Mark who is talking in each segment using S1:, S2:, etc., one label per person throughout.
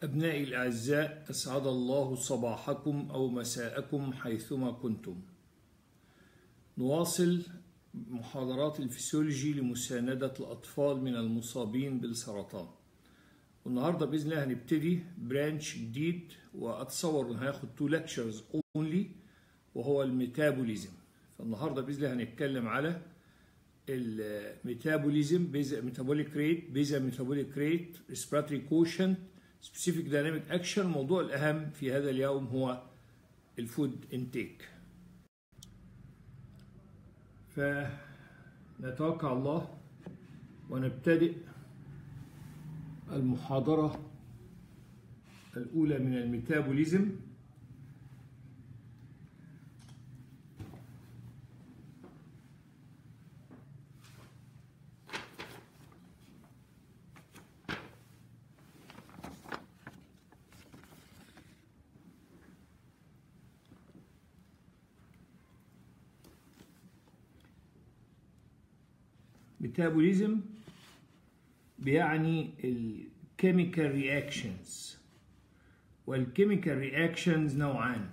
S1: أبنائي الأعزاء أسعد الله صباحكم أو مساءكم حيثما كنتم نواصل محاضرات الفسيولوجي لمساندة الأطفال من المصابين بالسرطان والنهاردة بإذن الله هنبتدي برانش جديد وأتصور إن هياخد تو لكتشرز اونلي وهو الميتابوليزم فالنهاردة بإذن الله هنتكلم على الميتابوليزم بيزا ميتابوليك ريت بيزا ميتابوليك ريت ريسبيراتوري كوشنت سبيسيفيك دايناميك اكشن الموضوع الاهم في هذا اليوم هو الفود انتيك فنتوكل على الله ونبتدئ المحاضرة الأولى من الميتابوليزم ميتابوليزم بيعني الكيميكال رياكشنز والكيميكال رياكشنز نوعان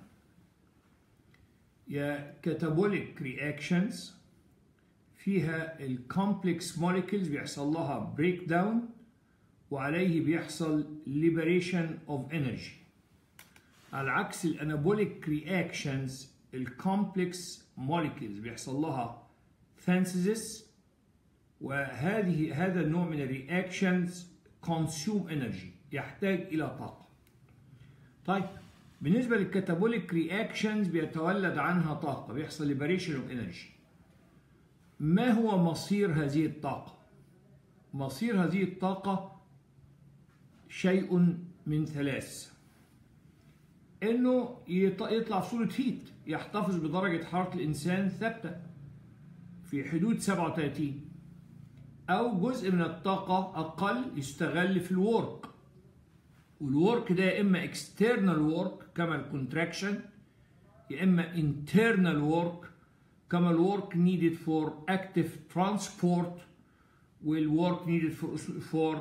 S1: يا كاتابوليك رياكشنز فيها الكومبلكس موليكولز بيحصل لها بريك داون وعليه بيحصل liberation of energy على عكس الانابوليك رياكشنز الكومبلكس موليكولز بيحصل لها synthesis وهذه هذا النوع من الرياكشنز consume energy يحتاج الى طاقه طيب بالنسبه للكاتابوليك رياكشنز بيتولد عنها طاقه بيحصل liberation of energy ما هو مصير هذه الطاقه مصير هذه الطاقه شيء من ثلاث انه يطلع في صوره هيت يحتفظ بدرجه حراره الانسان ثابته في حدود 37 أو جزء من الطاقة أقل يستغل في الورك والورك ده يا إما external work كما الكونتراكشن يا إما internal work كما الورك needed for active transport والورك needed for, for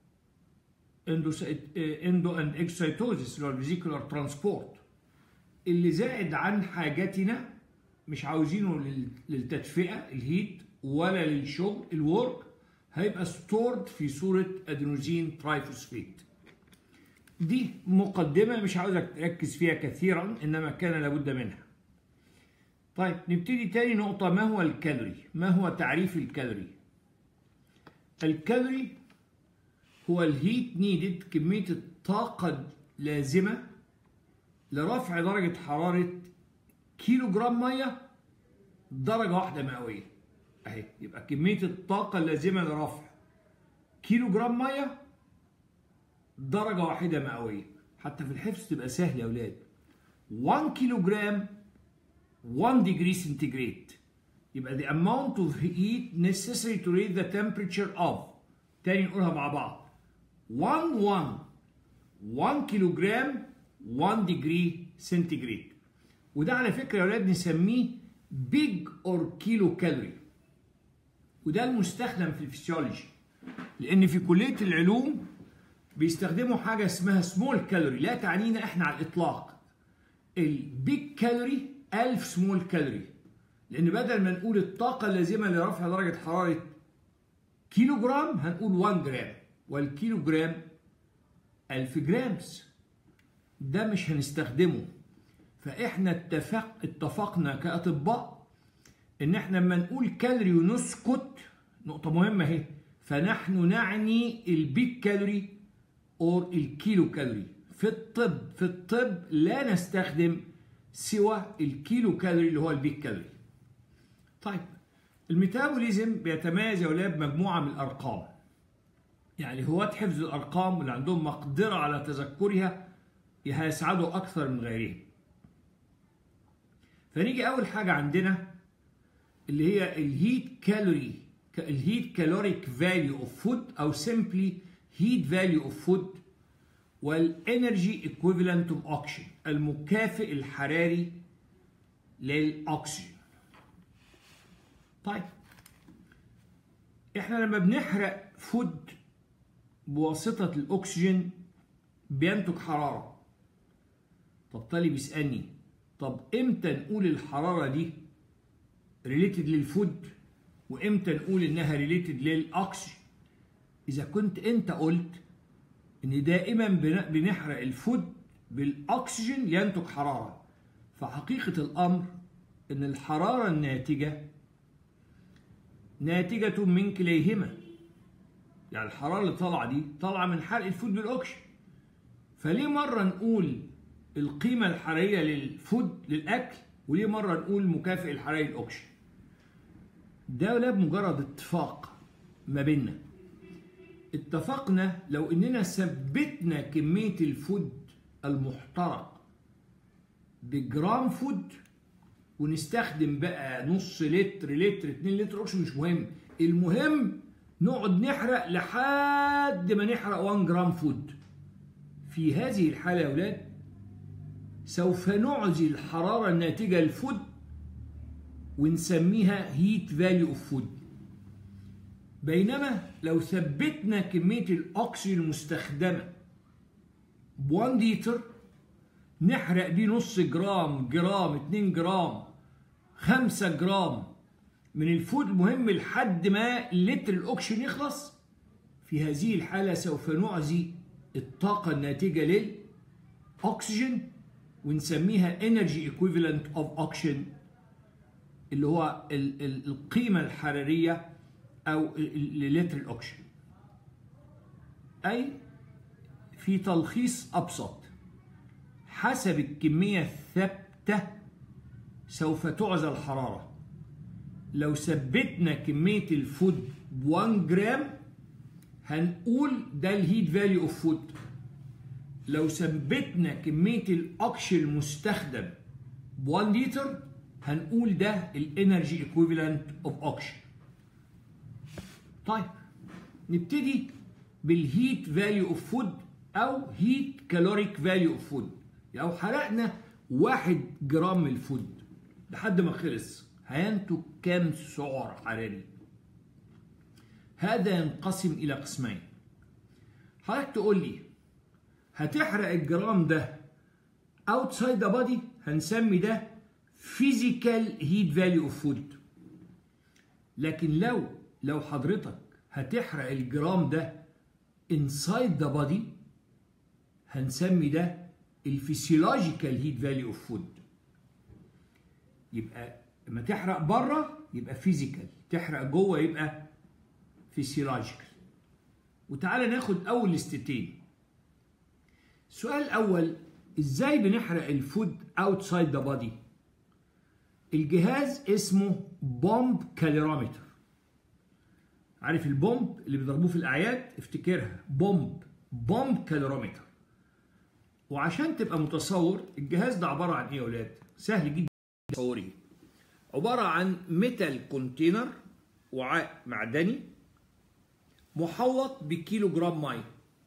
S1: endo and exocytosis اللي هو الفيزيكولار ترانسبورت اللي زائد عن حاجتنا مش عاوزينه للتدفئة الهيت ولا للشغل الورك هيبقى ستورد في صورة أدينوزين ترايفوسفيت دي مقدمة مش عاوزك تركز فيها كثيرا إنما كان لابد منها طيب نبتدي تاني نقطة ما هو الكالوري ما هو تعريف الكالوري الكالوري هو الهيت نيدد كمية الطاقة اللازمة لرفع درجة حرارة كيلو جرام مية درجة واحدة مئوية اهي يبقى كمية الطاقة اللازمة لرفع كيلو جرام مية درجة واحدة مئوية حتى في الحفظ تبقى سهل يا أولاد 1 كيلو جرام 1 degree centigrade يبقى the amount of heat necessary to raise the temperature of تاني نقولها مع بعض 1 1 1 كيلو جرام 1 degree centigrade وده على فكرة يا أولاد نسميه big or كيلو كالوري وده المستخدم في الفسيولوجي لان في كليه العلوم بيستخدموا حاجه اسمها سمول كالوري لا تعنينا احنا على الاطلاق البيج كالوري 1000 سمول كالوري لان بدل ما نقول الطاقه اللازمه لرفع درجه حراره كيلو جرام هنقول 1 جرام والكيلو جرام 1000 جرامز ده مش هنستخدمه فاحنا اتفق اتفقنا كاطباء ان احنا لما نقول كالوري ونسكت نقطة مهمة اهي فنحن نعني البيك كالوري اور الكيلو كالوري في الطب في الطب لا نستخدم سوى الكيلو كالوري اللي هو البيك كالوري طيب الميتابوليزم بيتميز يا اولاد بمجموعة من الارقام يعني هواة حفظ الارقام واللي عندهم مقدرة على تذكرها هيسعدوا اكثر من غيرهم فنيجي اول حاجة عندنا اللي هي الهيت كالوري الهيت كالوريك فاليو اوف فود او سيمبلي هيت فاليو اوف فود والانرجي ايكويفالنت اوف اوكسجين المكافئ الحراري للاكسجين طيب احنا لما بنحرق فود بواسطة الاكسجين بينتج حراره طب طالب بيسالني طب امتى نقول الحراره دي ريليتد للفود وامتى نقول انها ريليتد للاكسجين اذا كنت انت قلت ان دائما بنحرق الفود بالاكسجين ينتج حراره فحقيقه الامر ان الحراره الناتجه ناتجه من كليهما يعني الحراره اللي طالعه دي طالعه من حرق الفود بالاكسجين فليه مره نقول القيمه الحراريه للفود للاكل وليه مره نقول مكافئ الحراري للاكسجين ده لا بمجرد اتفاق ما بيننا اتفقنا لو اننا ثبتنا كميه الفود المحترق بجرام فود ونستخدم بقى نص لتر لتر 2 لتر اكسجين مش مهم المهم نقعد نحرق لحد ما نحرق 1 جرام فود في هذه الحاله يا اولاد سوف نعزي الحراره الناتجه للفود ونسميها هيت فاليو اوف فود بينما لو ثبتنا كميه الاكسجين المستخدمه ب 1 لتر نحرق دي نص جرام جرام 2 جرام 5 جرام من الفود المهم لحد ما لتر الاكسجين يخلص في هذه الحاله سوف نعزي الطاقه الناتجه للاكسجين ونسميها energy equivalent of oxygen اللي هو القيمة الحرارية أو للتر الأكسجين أي في تلخيص أبسط حسب الكمية الثابتة سوف تعزى الحرارة لو ثبتنا كمية الفود ب 1 جرام هنقول ده الهيت فاليو اوف فود لو ثبتنا كمية الأكسجين المستخدم ب 1 لتر هنقول ده الانرجي ايكويفالنت اوف اوكسجين طيب نبتدي بالهيت فاليو اوف فود او هيت كالوريك فاليو اوف فود لو حرقنا واحد جرام من الفود لحد ما خلص هينتج كام سعر حراري هذا ينقسم الى قسمين حضرتك تقول لي هتحرق الجرام ده اوتسايد ذا بادي هنسمي ده فيزيكال هيت فاليو اوف فود لكن لو لو حضرتك هتحرق الجرام ده انسايد ذا بادي هنسمي ده الفسيولوجيكال هيت فاليو اوف فود يبقى لما تحرق بره يبقى فيزيكال تحرق جوه يبقى فسيولوجيكال وتعالى ناخد اول لستتين السؤال الاول ازاي بنحرق الفود اوتسايد ذا بادي الجهاز اسمه بومب كاليرومتر عارف البومب اللي بيضربوه في الاعياد افتكرها بومب بومب كاليرومتر وعشان تبقى متصور الجهاز ده عباره عن ايه يا اولاد سهل جدا تصوريه عباره عن ميتال كونتينر وعاء معدني محوط بكيلو جرام ميه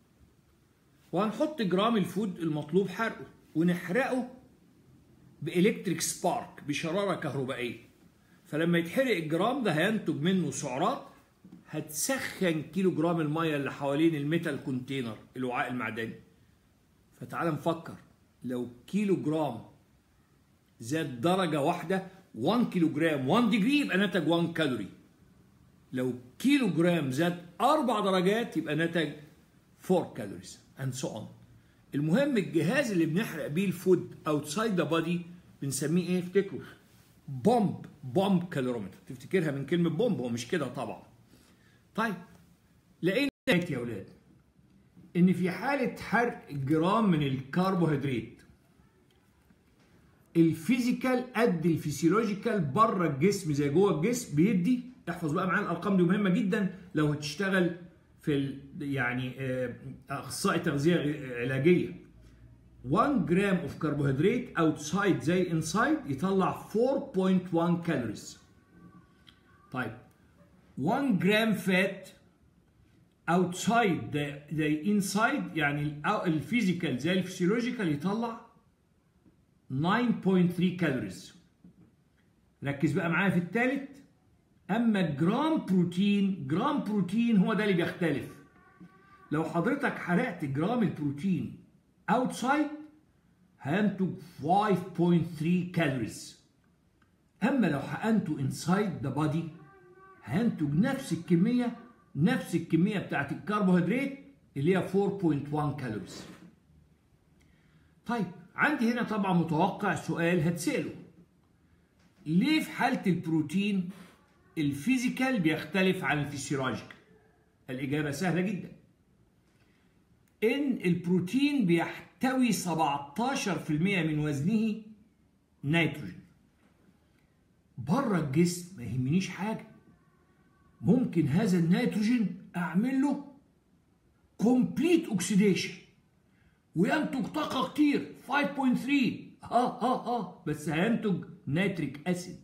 S1: وهنحط جرام الفود المطلوب حرقه ونحرقه بإلكتريك سبارك بشرارة كهربائية فلما يتحرق الجرام ده هينتج منه سعرات هتسخن كيلو جرام المية اللي حوالين الميتال كونتينر الوعاء المعدني فتعال نفكر لو كيلو جرام زاد درجة واحدة 1 كيلو جرام 1 ديجري يبقى نتج 1 كالوري لو كيلو جرام زاد أربع درجات يبقى نتج 4 كالوريز and so on المهم الجهاز اللي بنحرق بيه الفود اوتسايد ذا بادي بنسميه ايه افتكروا بومب بومب كالورومتر تفتكرها من كلمه بومب هو مش كده طبعا طيب لقينا يا اولاد ان في حاله حرق جرام من الكربوهيدرات الفيزيكال قد الفسيولوجيكال بره الجسم زي جوه الجسم بيدي احفظ بقى معانا الارقام دي مهمه جدا لو هتشتغل في ال يعني اخصائي تغذيه علاجيه 1 جرام اوف كربوهيدرات اوتسايد زي انسايد يطلع 4.1 كالوريز طيب 1 جرام فات اوتسايد زي انسايد يعني الفيزيكال زي الفسيولوجيكال يطلع 9.3 كالوريز ركز بقى معايا في الثالث اما جرام بروتين جرام بروتين هو ده اللي بيختلف لو حضرتك حرقت جرام البروتين اوتسايد هينتج 5.3 كالوريز اما لو حقنته انسايد ذا بادي هينتج نفس الكميه نفس الكميه بتاعت الكربوهيدرات اللي هي 4.1 كالوريز طيب عندي هنا طبعا متوقع سؤال هتسأله ليه في حالة البروتين الفيزيكال بيختلف عن الفسيولوجيكال الإجابة سهلة جدا إن البروتين بيحتوي 17% من وزنه نيتروجين بره الجسم ما يهمنيش حاجة ممكن هذا النيتروجين أعمل له كومبليت اوكسيديشن وينتج طاقه كتير 5.3 اه اه اه بس هينتج نيتريك اسيد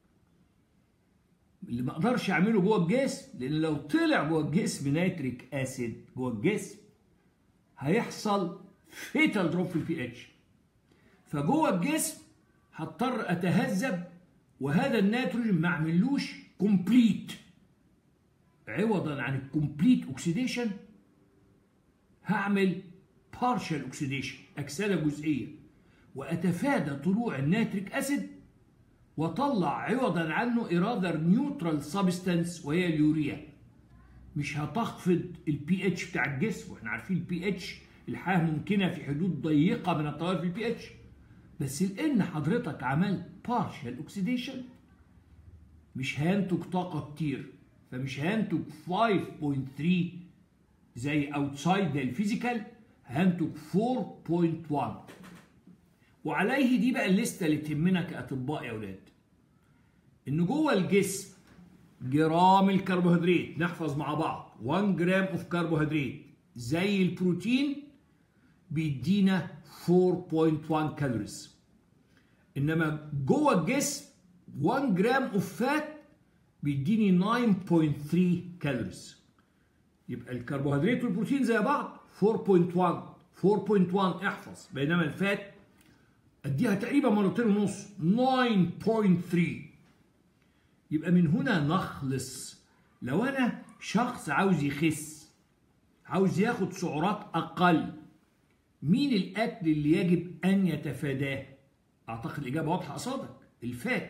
S1: اللي ما اقدرش اعمله جوه الجسم لان لو طلع جوه الجسم نيتريك اسيد جوه الجسم هيحصل فيتال دروب في البي اتش فجوه الجسم هضطر اتهذب وهذا النيتروجين ما اعملوش كومبليت عوضا عن الكومبليت اوكسيديشن هعمل بارشال اوكسيديشن اكسده جزئيه واتفادى طلوع النيتريك اسيد واطلع عوضا عنه اراذر نيوترال سبستانس وهي اليوريا مش هتخفض البي اتش بتاع الجسم واحنا عارفين البي اتش الحياه ممكنه في حدود ضيقه من التغير في البي اتش بس لان حضرتك عملت بارشال اوكسيديشن مش هينتج طاقه كتير فمش هينتج 5.3 زي اوتسايد زي الفيزيكال هينتج 4.1 وعليه دي بقى الليسته اللي تهمنا كاطباء يا اولاد ان جوه الجسم جرام الكربوهيدرات نحفظ مع بعض 1 جرام اوف كربوهيدرات زي البروتين بيدينا 4.1 كالوريز انما جوه الجسم 1 جرام اوف فات بيديني 9.3 كالوريز يبقى الكربوهيدرات والبروتين زي بعض 4.1 4.1 احفظ بينما الفات اديها تقريبا مرتين ونص 9.3 يبقى من هنا نخلص لو انا شخص عاوز يخس عاوز ياخد سعرات اقل مين الاكل اللي يجب ان يتفاداه اعتقد الاجابه واضحه قصادك الفات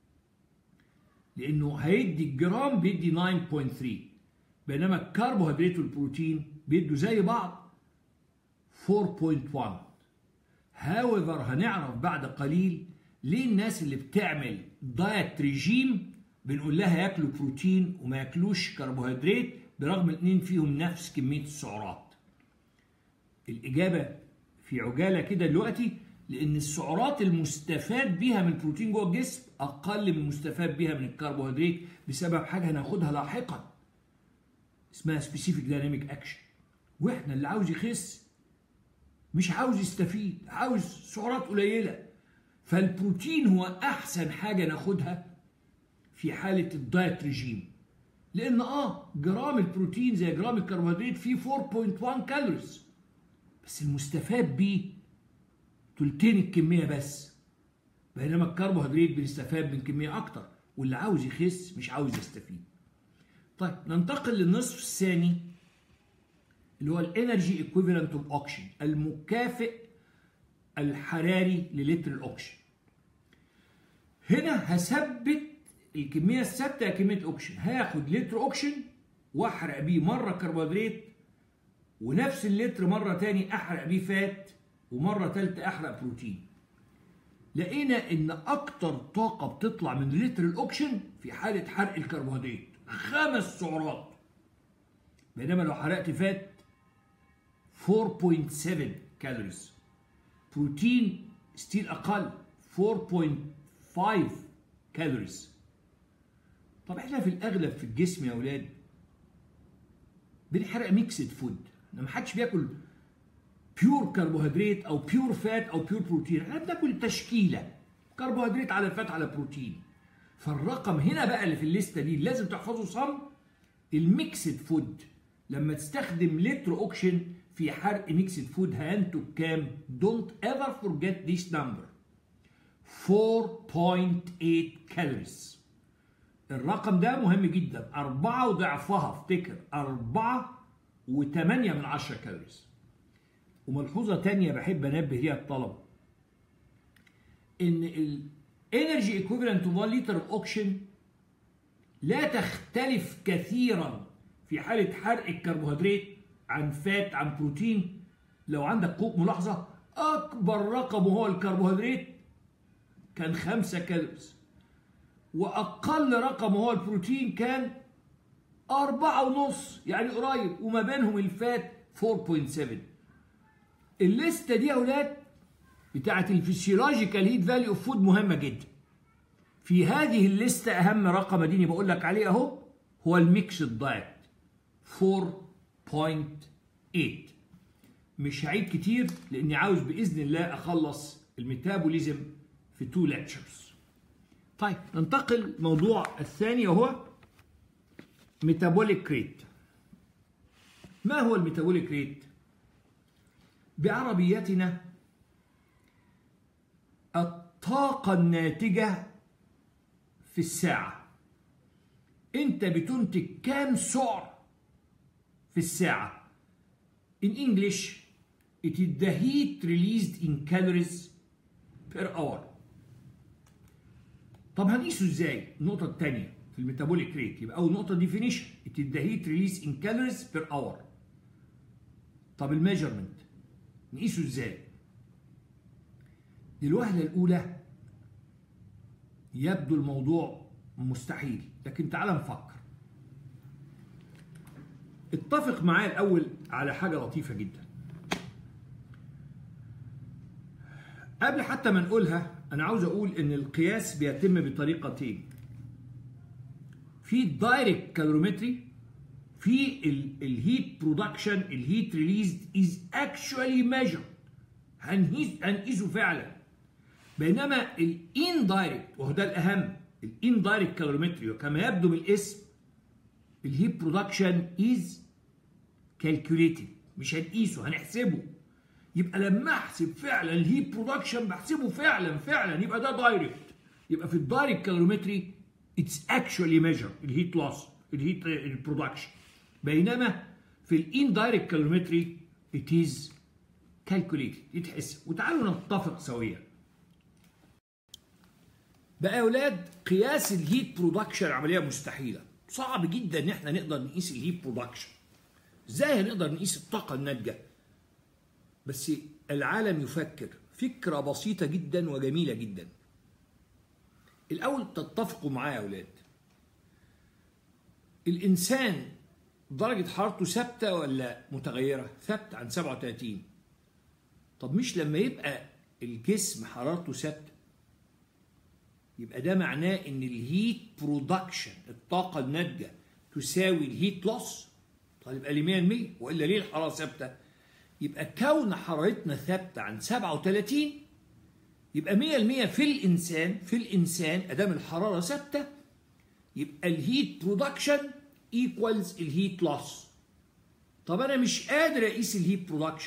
S1: لانه هيدي الجرام بيدي 9.3 بينما الكربوهيدرات والبروتين بيدوا زي بعض 4.1 هاويفر هنعرف بعد قليل ليه الناس اللي بتعمل دايت ريجيم بنقول لها ياكلوا بروتين وما ياكلوش كربوهيدرات برغم الاثنين فيهم نفس كميه السعرات الاجابه في عجاله كده دلوقتي لان السعرات المستفاد بيها من البروتين جوه الجسم اقل من المستفاد بيها من الكربوهيدرات بسبب حاجه هناخدها لاحقا اسمها سبيسيفيك دايناميك اكشن واحنا اللي عاوز يخس مش عاوز يستفيد عاوز سعرات قليله فالبروتين هو احسن حاجه ناخدها في حاله الدايت ريجيم لان اه جرام البروتين زي جرام الكربوهيدرات فيه 4.1 كالوريز بس المستفاد بيه تلتين الكميه بس بينما الكربوهيدرات بنستفاد من كميه اكتر واللي عاوز يخس مش عاوز يستفيد طيب ننتقل للنصف الثاني اللي هو الانرجي ايكويفالنت اوف اوكسجين المكافئ الحراري للتر الاوكسجين هنا هثبت الكميه الثابته كميه اوكسجين هاخد لتر اوكسجين واحرق بيه مره كربوهيدرات ونفس اللتر مره تاني احرق بيه فات ومره ثالثه احرق بروتين لقينا ان اكتر طاقه بتطلع من لتر الاوكسجين في حاله حرق الكربوهيدرات خمس سعرات بينما لو حرقت فات 4.7 كالوريز بروتين ستيل اقل 4.5 كالوريز طب احنا في الاغلب في الجسم يا اولاد بنحرق ميكسد فود ما حدش بياكل بيور كربوهيدرات او بيور فات او بيور بروتين احنا بناكل تشكيله كربوهيدرات على فات على بروتين فالرقم هنا بقى اللي في الليسته دي لازم تحفظه صم الميكسد فود لما تستخدم لتر اوكشن في حرق ميكسد فود هينتج كام؟ دونت ايفر فورجيت ذيس نمبر 4.8 كالوريز الرقم ده مهم جدا أربعة وضعفها افتكر أربعة وثمانية من عشرة كالوريز وملحوظة تانية بحب أنبه ليها الطلبة إن ال energy equivalent to 1 liter of oxygen لا تختلف كثيرا في حالة حرق الكربوهيدرات عن فات عن بروتين لو عندك كوب ملاحظة أكبر رقم هو الكربوهيدرات كان 5 كالوريز وأقل رقم هو البروتين كان أربعة ونص يعني قريب وما بينهم الفات 4.7 الليستة دي يا أولاد بتاعت الفسيولوجيكال هيت فاليو اوف فود مهمة جدا في هذه الليستة أهم رقم أديني بقول لك عليه أهو هو الميكس دايت 4.8 مش هعيد كتير لأني عاوز بإذن الله أخلص الميتابوليزم في تو ليكتشرز طيب ننتقل الموضوع الثاني وهو ميتابوليك ريت ما هو الميتابوليك ريت بعربيتنا الطاقة الناتجة في الساعة انت بتنتج كام سعر في الساعة in English it is the heat released in calories per hour طب هنقيسه ازاي النقطة الثانية في الميتابوليك ريت يبقى أول نقطة definition it is the heat released in calories per hour طب الميجرمنت نقيسه ازاي للوهلة الأولى يبدو الموضوع مستحيل لكن تعال نفكر اتفق معايا الأول على حاجة لطيفة جدا قبل حتى ما نقولها أنا عاوز أقول إن القياس بيتم بطريقتين في الدايركت كالوريمتري في الهيت برودكشن الهيت ريليزد از اكشوالي ميجر هنقيسه فعلا بينما الاندايركت وهو ده الاهم الاندايركت كالوريمتري وكما يبدو من الاسم الهيت برودكشن از كالكوليتد مش هنقيسه هنحسبه يبقى لما احسب فعلا الهيت برودكشن بحسبه فعلا فعلا يبقى ده دايركت يبقى في الدايركت كالوريمتري اتس اكشوالي ميجر الهيت لوس الهيت البرودكشن بينما في الاندايركت كالوريمتري ات از كالكوليتد يتحسب وتعالوا نتفق سويا بقى يا اولاد قياس الهيت برودكشن عمليه مستحيله صعب جدا ان احنا نقدر نقيس الهيت برودكشن ازاي هنقدر نقيس الطاقه الناتجه بس العالم يفكر فكره بسيطه جدا وجميله جدا الاول تتفقوا معايا يا اولاد الانسان درجه حرارته ثابته ولا متغيره ثابته عن 37 طب مش لما يبقى الجسم حرارته ثابته يبقى ده معناه ان الهيت برودكشن الطاقه الناتجه تساوي الهيت لوس طيب يبقى ليه 100% والا ليه الحراره ثابته يبقى كون حرارتنا ثابته عن 37 يبقى 100% في الانسان في الانسان ادام الحراره ثابته يبقى الهيت برودكشن ايكوالز الهيت لوس طب انا مش قادر اقيس الهيت برودكشن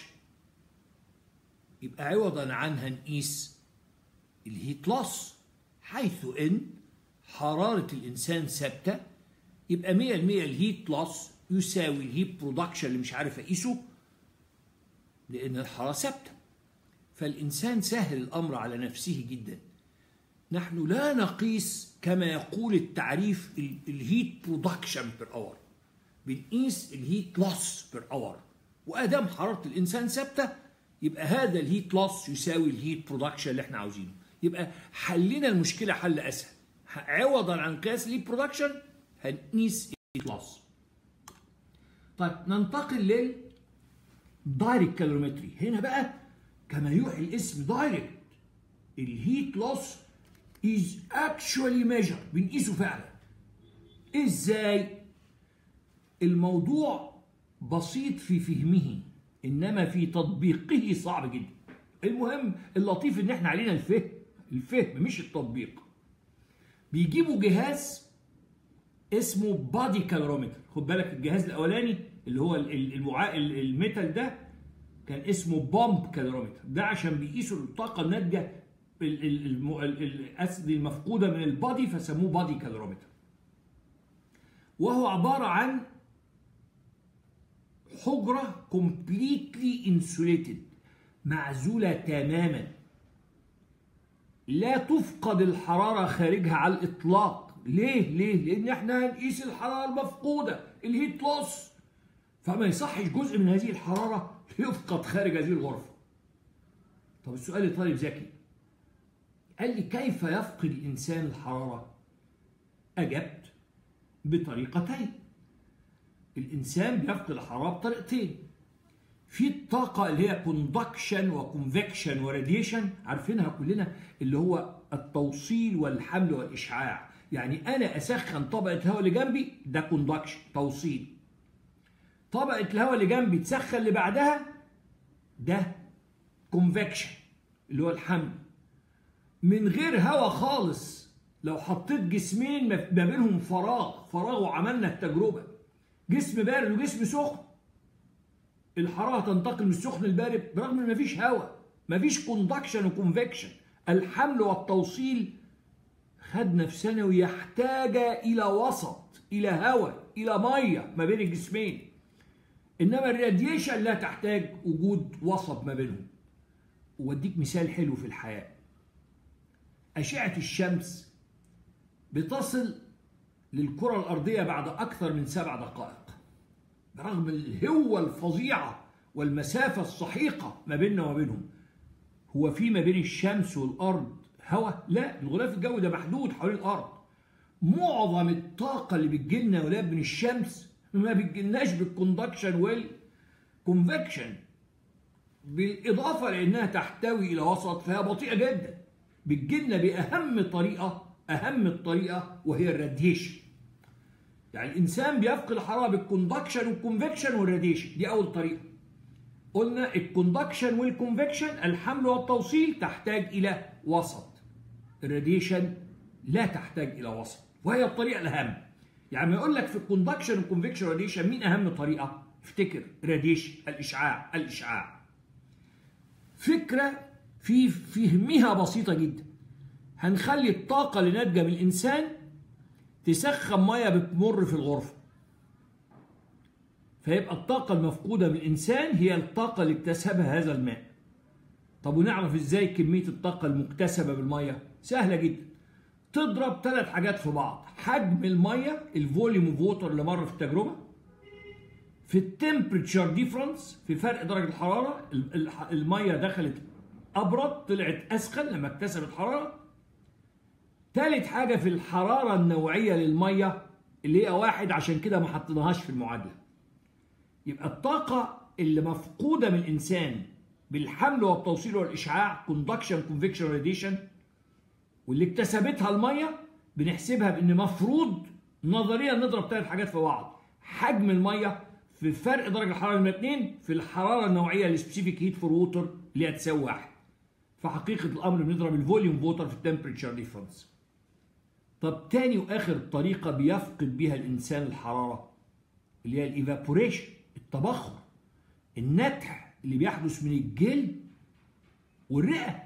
S1: يبقى عوضا عنها نقيس الهيت لوس حيث ان حراره الانسان ثابته يبقى 100% الهيت لوس يساوي الهيت برودكشن اللي مش عارف اقيسه لان الحراره ثابته فالانسان سهل الامر على نفسه جدا نحن لا نقيس كما يقول التعريف الهيت برودكشن بير اور بنقيس الهيت لوس بير اور وادام حراره الانسان ثابته يبقى هذا الهيت لوس يساوي الهيت برودكشن اللي احنا عاوزينه يبقى حلنا المشكله حل اسهل عوضا عن قياس الهيت برودكشن هنقيس الهيت لوس طيب ننتقل لل دايركت كالوريمتري هنا بقى كما يوحي الاسم دايركت الهيت لوس is actually measured بنقيسه فعلا ازاي الموضوع بسيط في فهمه انما في تطبيقه صعب جدا المهم اللطيف ان احنا علينا الفهم الفهم مش التطبيق بيجيبوا جهاز اسمه بادي كالورومتر خد بالك الجهاز الاولاني اللي هو المعا... الميتال ده كان اسمه بومب كالورومتر ده عشان بيقيسوا الطاقه الناتجه الاسيد المفقوده من البادي فسموه بادي كالورومتر وهو عباره عن حجره كومبليتلي انسوليتد معزولة تماما لا تفقد الحرارة خارجها على الإطلاق ليه؟ ليه؟ لأن احنا هنقيس الحرارة المفقودة الهيت لوس فما يصحش جزء من هذه الحرارة يفقد خارج هذه الغرفة طب السؤال لطالب ذكي قال لي كيف يفقد الإنسان الحرارة؟ أجبت بطريقتين الإنسان بيفقد الحرارة بطريقتين في الطاقة اللي هي كوندكشن وكونفكشن وراديشن عارفينها كلنا اللي هو التوصيل والحمل والإشعاع يعني أنا أسخن طبقة الهواء اللي جنبي ده كوندكشن توصيل طبقة الهواء اللي جنبي تسخن اللي بعدها ده كونفكشن اللي هو الحمل من غير هواء خالص لو حطيت جسمين ما بينهم فراغ فراغ وعملنا التجربة جسم بارد وجسم سخن الحراره تنتقل من السخن للبارد برغم ان مفيش هواء مفيش كوندكشن وكونفكشن الحمل والتوصيل خدنا في ثانوي يحتاج الى وسط الى هواء الى ميه ما بين الجسمين انما الراديشن لا تحتاج وجود وسط ما بينهم واديك مثال حلو في الحياه اشعه الشمس بتصل للكره الارضيه بعد اكثر من سبع دقائق برغم الهوة الفظيعة والمسافة السحيقة ما بيننا وما بينهم هو في ما بين الشمس والأرض هواء؟ لا الغلاف الجوي ده محدود حوالين الأرض معظم الطاقة اللي بتجيلنا يا ولاد من الشمس ما بتجيلناش بالكوندكشن والكونفكشن بالإضافة لأنها تحتوي إلى وسط فهي بطيئة جدا بتجيلنا بأهم طريقة أهم الطريقة وهي الراديشن يعني الانسان بيفقد الحراره بالكوندكشن والكونفكشن والراديشن دي اول طريقه قلنا الكوندكشن والكونفكشن الحمل والتوصيل تحتاج الى وسط الراديشن لا تحتاج الى وسط وهي الطريقه الاهم يعني ما يقول لك في الكوندكشن والكونفكشن والراديشن مين اهم طريقه افتكر راديشن الاشعاع الاشعاع فكره في فهمها بسيطه جدا هنخلي الطاقه اللي ناتجه من الانسان تسخن ميه بتمر في الغرفه فيبقى الطاقة المفقودة من الإنسان هي الطاقة اللي اكتسبها هذا الماء طب ونعرف إزاي كمية الطاقة المكتسبة بالمية سهلة جدا تضرب ثلاث حاجات في بعض حجم المية الفوليوم اوف ووتر اللي مر في التجربة في التمبريتشر ديفرنس في فرق درجة الحرارة المية دخلت أبرد طلعت أسخن لما اكتسبت حرارة ثالث حاجة في الحرارة النوعية للمية اللي هي واحد عشان كده ما حطيناهاش في المعادلة يبقى الطاقة اللي مفقودة من الإنسان بالحمل والتوصيل والإشعاع كوندكشن كونفكشن راديشن واللي اكتسبتها المية بنحسبها بإن مفروض نظريا نضرب ثلاث حاجات في بعض حجم المية في فرق درجة الحرارة من الاثنين في الحرارة النوعية السبيسيفيك هيت فور ووتر اللي هتساوي واحد فحقيقة الأمر بنضرب الفوليوم ووتر في التمبريتشر ديفرنس طب تاني واخر طريقه بيفقد بيها الانسان الحراره اللي هي الايفابوريشن التبخر النتح اللي بيحدث من الجلد والرئه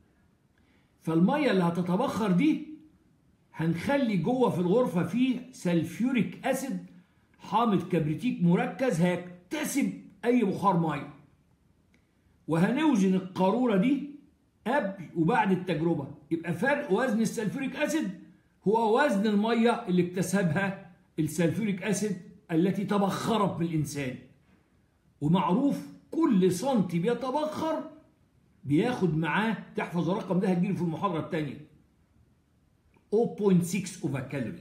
S1: فالميه اللي هتتبخر دي هنخلي جوه في الغرفه فيه سلفيوريك اسيد حامض كبريتيك مركز هيكتسب اي بخار ميه وهنوزن القاروره دي قبل وبعد التجربه يبقى فرق وزن السلفيوريك اسيد هو وزن المية اللي اكتسبها السلفوريك أسيد التي تبخرت من الإنسان ومعروف كل سنتي بيتبخر بياخد معاه تحفظ الرقم ده هتجيله في المحاضرة الثانية 0.6 of a calorie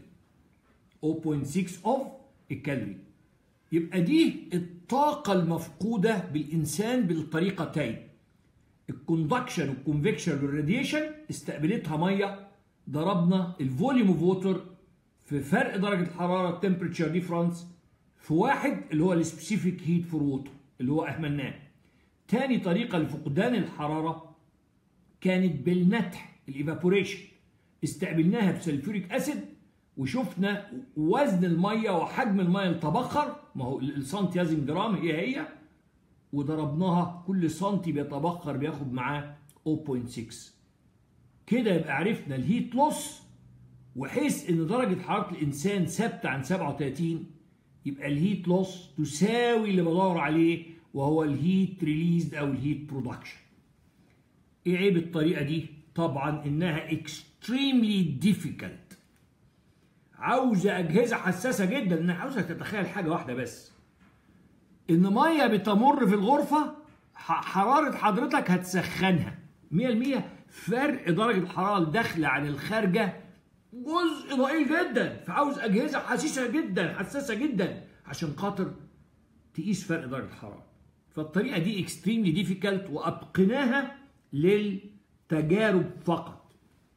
S1: 0.6 of الكالوري يبقى دي الطاقة المفقودة بالإنسان بالطريقتين الكوندكشن والكونفكشن والراديشن استقبلتها ميه ضربنا الفوليوم اوف ووتر في فرق درجه الحراره التمبريتشر ديفرنس في واحد اللي هو السبيسيفيك هيت فور ووتر اللي هو اهملناه تاني طريقه لفقدان الحراره كانت بالنتح الايفابوريشن استقبلناها بسلفوريك اسيد وشفنا وزن الميه وحجم الميه اللي تبخر ما هو السنتي لازم جرام هي هي وضربناها كل سنتي بيتبخر بياخد معاه 0.6 كده يبقى عرفنا الهيت لوس وحيث ان درجة حرارة الانسان ثابتة عن 37 يبقى الهيت لوس تساوي اللي بدور عليه وهو الهيت ريليزد او الهيت برودكشن ايه عيب الطريقه دي طبعا انها extremely difficult عاوزه اجهزه حساسه جدا انها عاوزه تتخيل حاجه واحده بس ان ميه بتمر في الغرفه حراره حضرتك هتسخنها 100% فرق درجه الحراره الداخله عن الخارجه جزء ضئيل جدا فعاوز اجهزه حساسه جدا حساسه جدا عشان خاطر تقيس فرق درجه الحراره فالطريقه دي اكستريملي ديفيكالت وابقيناها للتجارب فقط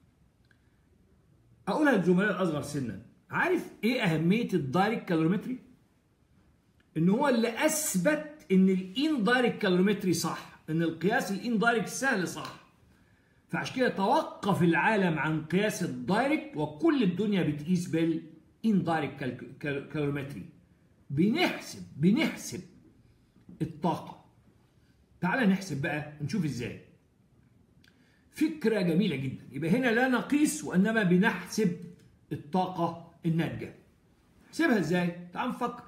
S1: اقولها للزملاء الاصغر سنا عارف ايه اهميه الدايركت كالوريمتري ان هو اللي اثبت ان الان دايركت كالوريمتري صح ان القياس الان دايركت سهل صح فعشان كده توقف العالم عن قياس الدايركت وكل الدنيا بتقيس بالان دايركت كالوريمتري بنحسب بنحسب الطاقه تعال نحسب بقى نشوف ازاي فكرة جميلة جدا يبقى هنا لا نقيس وإنما بنحسب الطاقة الناتجة نحسبها إزاي؟ تعال نفكر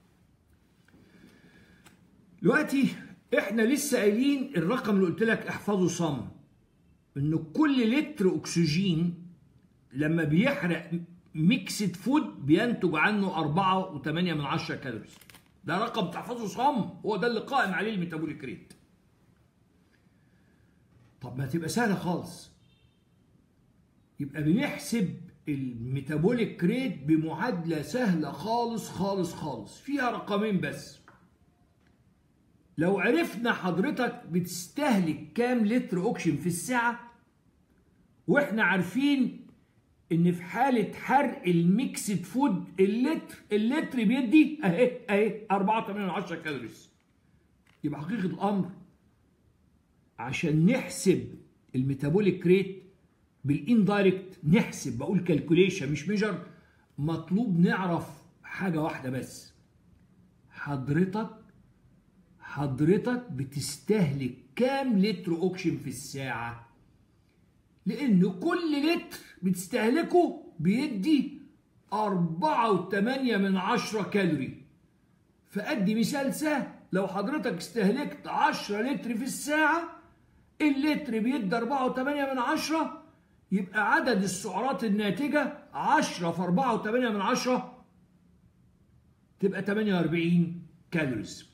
S1: دلوقتي إحنا لسه قايلين الرقم اللي قلت لك احفظه صم إن كل لتر أكسجين لما بيحرق ميكسد فود بينتج عنه 4.8 من 10 كالوريز ده رقم تحفظه صم هو ده اللي قائم عليه الميتابوليك ريت طب ما تبقى سهلة خالص يبقى بنحسب الميتابوليك ريت بمعادلة سهلة خالص خالص خالص فيها رقمين بس لو عرفنا حضرتك بتستهلك كام لتر اوكسجين في الساعة واحنا عارفين ان في حالة حرق الميكسد فود اللتر اللتر بيدي اهي اهي 4.8 كالوريز يبقى حقيقة الامر عشان نحسب الميتابوليك ريت بالاندايركت نحسب بقول كالكوليشن مش ميجر مطلوب نعرف حاجه واحده بس حضرتك حضرتك بتستهلك كام لتر اوكسجين في الساعه لان كل لتر بتستهلكه بيدي أربعة وثمانية من عشرة كالوري فأدي مثال سهل لو حضرتك استهلكت عشرة لتر في الساعة اللتر بيدي 4.8 من عشرة يبقى عدد السعرات الناتجة 10 في 4.8 من عشرة تبقى 48 كالوريز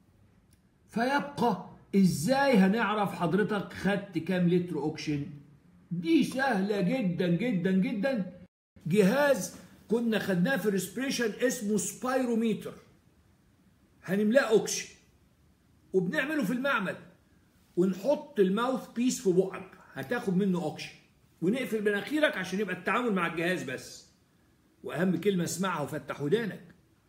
S1: فيبقى ازاي هنعرف حضرتك خدت كام لتر اوكسجين دي سهلة جدا جدا جدا جهاز كنا خدناه في الريسبريشن اسمه سبايروميتر هنملاه اوكسجين وبنعمله في المعمل ونحط الماوث بيس في بقك هتاخد منه اوكسجين ونقفل مناخيرك عشان يبقى التعامل مع الجهاز بس واهم كلمه اسمعها وفتح ودانك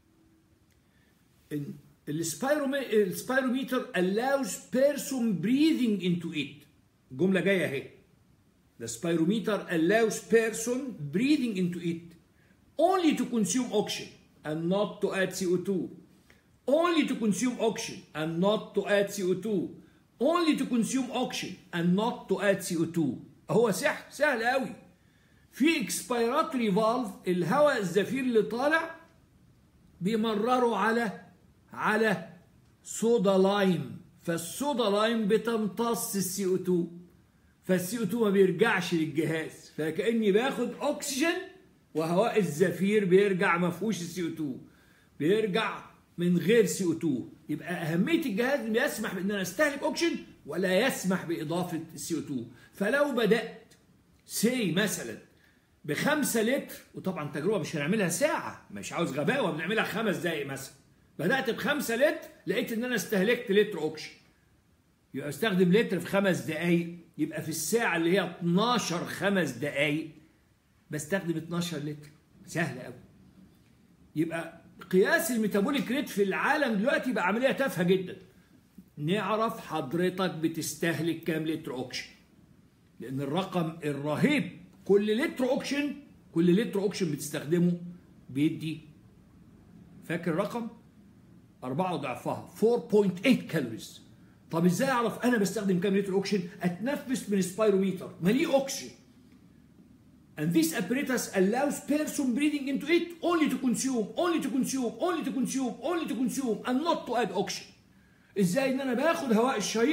S1: السبايروميتر allows person breathing into it الجمله جايه اهي The spirometer allows person breathing into it only to consume oxygen and not to add CO2 only to consume oxygen and not to add CO2 only to consume oxygen and not to add CO2 هو سحر سهل قوي في اكسبيراتوري فالف الهواء الزفير اللي طالع بيمرروا على على صودا لايم فالصودا لايم بتمتص السي او 2 فالسي او 2 ما بيرجعش للجهاز فكاني باخد اكسجين وهواء الزفير بيرجع ما فيهوش السي او 2 بيرجع من غير سي او 2 يبقى اهميه الجهاز انه يسمح بان انا استهلك اوكسجين ولا يسمح باضافه السي او 2 فلو بدات سي مثلا بخمسة لتر وطبعا تجربه مش هنعملها ساعه مش عاوز غباوه بنعملها خمس دقائق مثلا بدات بخمسة لتر لقيت ان انا استهلكت لتر اوكسجين يبقى استخدم لتر في خمس دقائق يبقى في الساعه اللي هي 12 خمس دقائق بستخدم 12 لتر سهل قوي يبقى قياس الميتابوليك ريت في العالم دلوقتي بقى عمليه تافهه جدا نعرف حضرتك بتستهلك كام لتر اوكسجين لان الرقم الرهيب كل لتر اوكسجين كل لتر اوكسجين بتستخدمه بيدي فاكر الرقم أربعة ضعفها 4.8 كالوريز طب ازاي اعرف انا بستخدم كام لتر اوكسجين اتنفس من سبايروميتر مليء اوكسجين And this apparatus allows person breathing into it only to consume, only to consume, only to consume, only to consume and not to add oxygen. ازاي ان انا باخد هواء الشهيق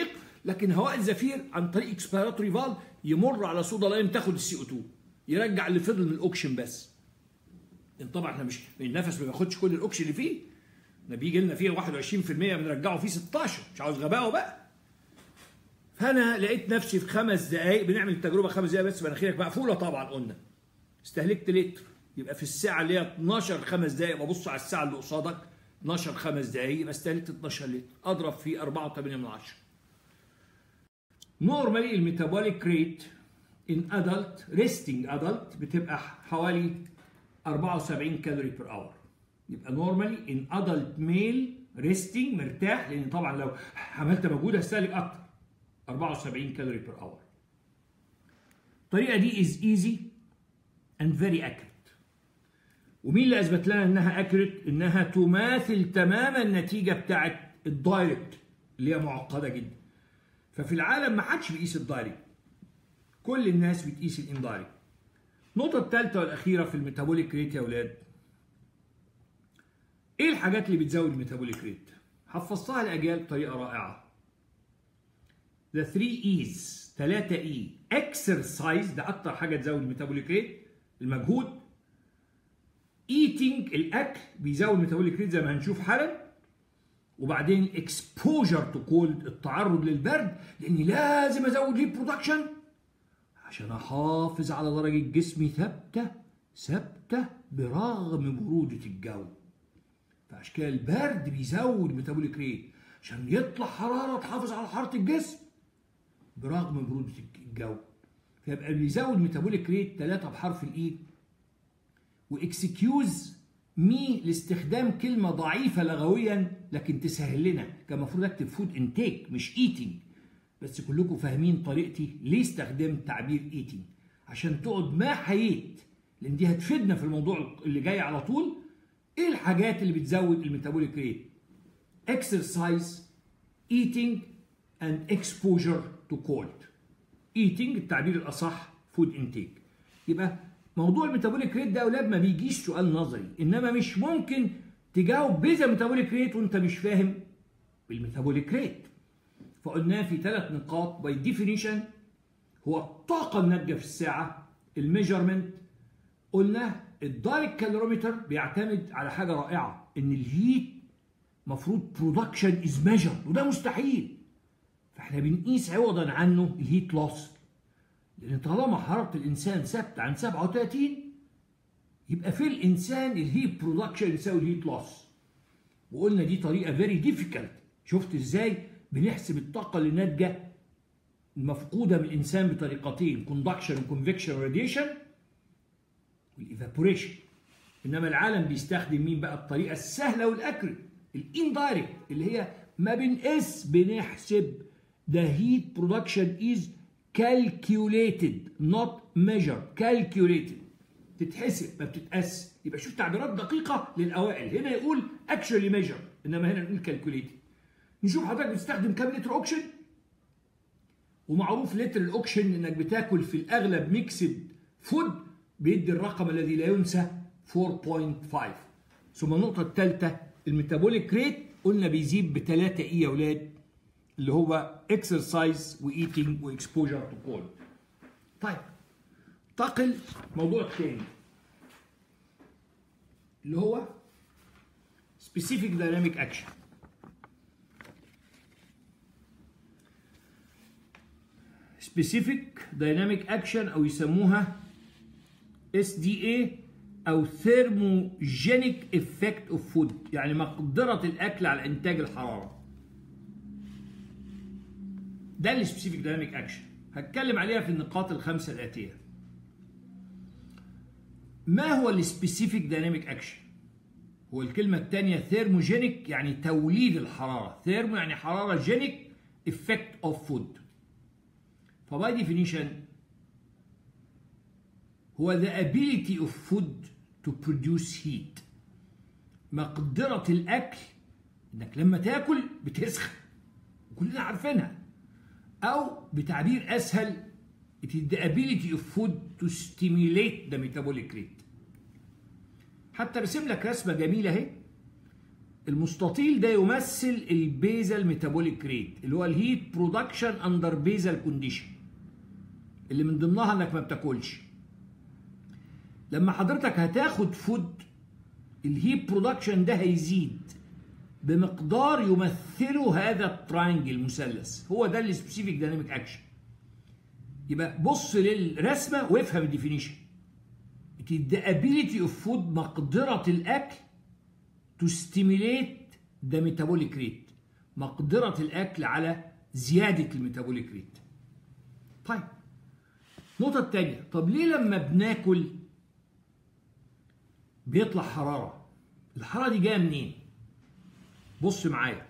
S1: لكن هواء الزفير عن طريق اكسبيراتوري فالف يمر على صودا لاين تاخد السي او 2 يرجع اللي فضل من الاوكشن بس لان طبعا احنا مش النفس ما بياخدش كل الاوكشن اللي فيه احنا بيجي لنا فيه 21% بنرجعه فيه 16 مش عاوز غباءه بقى فانا لقيت نفسي في خمس دقائق بنعمل التجربه خمس دقائق بس مناخيرك مقفوله طبعا قلنا استهلكت لتر يبقى في الساعه اللي هي 12 خمس دقائق ببص على الساعه اللي قصادك 12 خمس دقائق يبقى استهلكت 12 لتر اضرب في 4.8 من 10 نورمالي الميتابوليك ريت ان ادلت ريستنج ادلت بتبقى حوالي 74 كالوري بير اور يبقى نورمالي ان ادلت ميل ريستنج مرتاح لان طبعا لو عملت مجهود هستهلك اكتر 74 كالوري بير اور الطريقه دي از ايزي اند فيري اكيوريت ومين اللي اثبت لنا انها اكيوريت انها تماثل تماما النتيجه بتاعت الدايركت اللي هي معقده جدا ففي العالم ما حدش بيقيس الدايركت كل الناس بتقيس الاندايركت النقطه الثالثه والاخيره في الميتابوليك ريت يا اولاد ايه الحاجات اللي بتزود الميتابوليك ريت حفظتها الاجيال بطريقه رائعه the 3 ايز 3 اي اكسرسايز ده اكتر حاجه تزود الميتابوليك ريت المجهود ايتنج الاكل بيزود الميتابوليك ريت زي ما هنشوف حالا وبعدين اكسبوجر تو كولد التعرض للبرد لاني لازم ازود هيت برودكشن عشان احافظ على درجه جسمي ثابته ثابته برغم بروده الجو فعشان كده البرد بيزود الميتابوليك ريت عشان يطلع حراره تحافظ على حراره الجسم برغم بروده الجو فيبقى بيزود الميتابوليك ريت ثلاثه بحرف الاي واكسكيوز مي لاستخدام كلمه ضعيفه لغويا لكن تسهل لنا كان المفروض اكتب فود انتيك مش ايتنج بس كلكم فاهمين طريقتي ليه استخدمت تعبير ايتنج عشان تقعد ما حييت لان دي هتفيدنا في الموضوع اللي جاي على طول ايه الحاجات اللي بتزود الميتابوليك ريت exercise eating and exposure to cold eating التعبير الاصح food intake يبقى موضوع الميتابوليك ريت ده يا اولاد ما بيجيش سؤال نظري انما مش ممكن تجاوب بيزا ميتابوليك ريت وانت مش فاهم بالميتابوليك ريت فقلناه في ثلاث نقاط باي ديفينيشن هو الطاقه الناتجه في الساعه الميجرمنت قلنا الدايركت كالوريمتر بيعتمد على حاجه رائعه ان الهيت مفروض برودكشن از ميجر وده مستحيل فاحنا بنقيس عوضا عنه الهيت لوس لان طالما حراره الانسان ثابته عن 37 يبقى في الانسان الهيت برودكشن يساوي الهيت لوس وقلنا دي طريقه فيري ديفيكالت شفت ازاي بنحسب الطاقه اللي ناتجه المفقوده من الانسان بطريقتين كوندكشن وكونفكشن وراديشن والايفابوريشن انما العالم بيستخدم مين بقى الطريقه السهله والاكرت الاندايركت اللي هي ما بنقيس بنحسب the heat production is calculated not measured calculated تتحسب ما بتتقاس يبقى شوف تعبيرات دقيقة للأوائل هنا يقول actually measured إنما هنا نقول calculated نشوف حضرتك بتستخدم كام لتر أوكشن ومعروف لتر الأوكشن إنك بتاكل في الأغلب ميكسد فود بيدي الرقم الذي لا ينسى 4.5 ثم النقطة الثالثة الميتابوليك ريت قلنا بيزيد بثلاثة إيه يا أولاد اللي هو اكسرسايز وايتنج واكسبوجر تو كولد طيب انتقل موضوع تاني اللي هو specific dynamic action specific dynamic action او يسموها SDA او thermogenic effect of food يعني مقدرة الاكل على انتاج الحرارة ده السبيسيفيك دايناميك اكشن هتكلم عليها في النقاط الخمسه الاتيه ما هو السبيسيفيك دايناميك اكشن هو الكلمه الثانيه ثيرموجينيك يعني توليد الحراره ثيرمو يعني حراره جينيك افكت اوف فود فباي ديفينيشن هو the ability of food to produce heat مقدرة الأكل إنك لما تاكل بتسخن كلنا عارفينها أو بتعبير أسهل it is the ability of food to stimulate the metabolic rate حتى رسم لك رسمة جميلة اهي المستطيل ده يمثل البيزل ميتابوليك ريت اللي هو الهيت برودكشن اندر بيزل كونديشن اللي من ضمنها انك ما بتاكلش لما حضرتك هتاخد فود الهيت برودكشن ده هيزيد بمقدار يمثله هذا التراينجل المثلث هو ده السبيسيفيك دايناميك اكشن يبقى بص للرسمه وافهم الديفينيشن It is the ability of food مقدرة الأكل to stimulate the metabolic rate مقدرة الأكل على زيادة الميتابوليك ريت طيب النقطة التانية طب ليه لما بناكل بيطلع حرارة الحرارة دي جاية منين بص معايا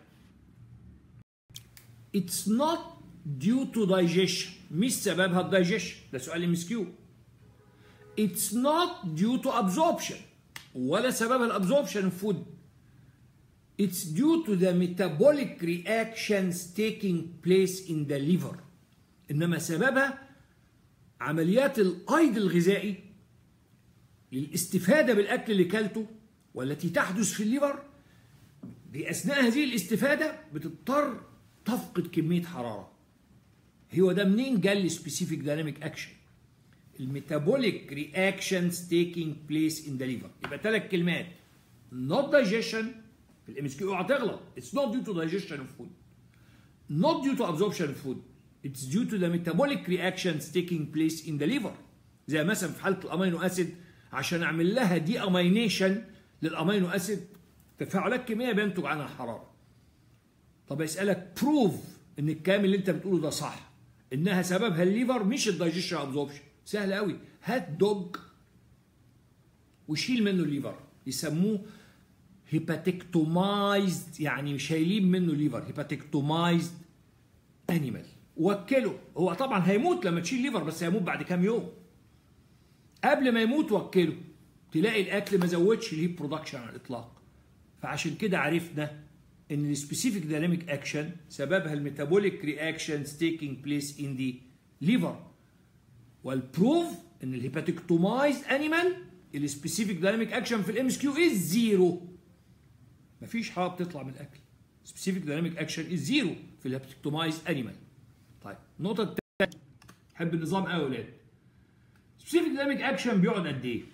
S1: It's not due to digestion مش سببها الدايجيشن ده سؤال ام كيو It's not due to absorption ولا سببها الابزوربشن of food It's due to the metabolic reactions taking place in the liver انما سببها عمليات الايض الغذائي للاستفاده بالاكل اللي كلته والتي تحدث في الليفر باثناء هذه الاستفاده بتضطر تفقد كميه حراره هو ده منين جال السبيسيفيك دايناميك اكشن الميتابوليك رياكشنز تيكينج بليس ان ذا ليفر يبقى ثلاث كلمات not digestion في الام اس كيو اوعى تغلط it's not due to digestion of food not due to absorption of food it's due to the metabolic reactions taking place in the liver زي مثلا في حاله الامينو اسيد عشان اعمل لها دي امينيشن للامينو اسيد تفاعلات كيميائيه بينتج عنها حراره طب يسالك بروف ان الكلام اللي انت بتقوله ده صح انها سببها الليفر مش الدايجيشن ابزوربشن سهل قوي هات دوج وشيل منه الليفر يسموه هيباتكتومايزد يعني شايلين منه ليفر هيباتكتومايزد انيمال وكله هو طبعا هيموت لما تشيل ليفر بس هيموت بعد كام يوم قبل ما يموت وكله تلاقي الاكل ما زودش الهيب برودكشن على الاطلاق فعشان كده عرفنا ان السبيسيفيك دايناميك اكشن سببها الميتابوليك رياكشنز تيكينج بليس ان دي ليفر والبروف ان الهيباتكتومايزد انيمال السبيسيفيك دايناميك اكشن في الام اس كيو از زيرو مفيش حاجه بتطلع من الاكل سبيسيفيك دايناميك اكشن از زيرو في الهيباتكتومايزد انيمال طيب النقطه الثانيه حب النظام قوي يا ولاد سبيسيفيك دايناميك اكشن بيقعد قد ايه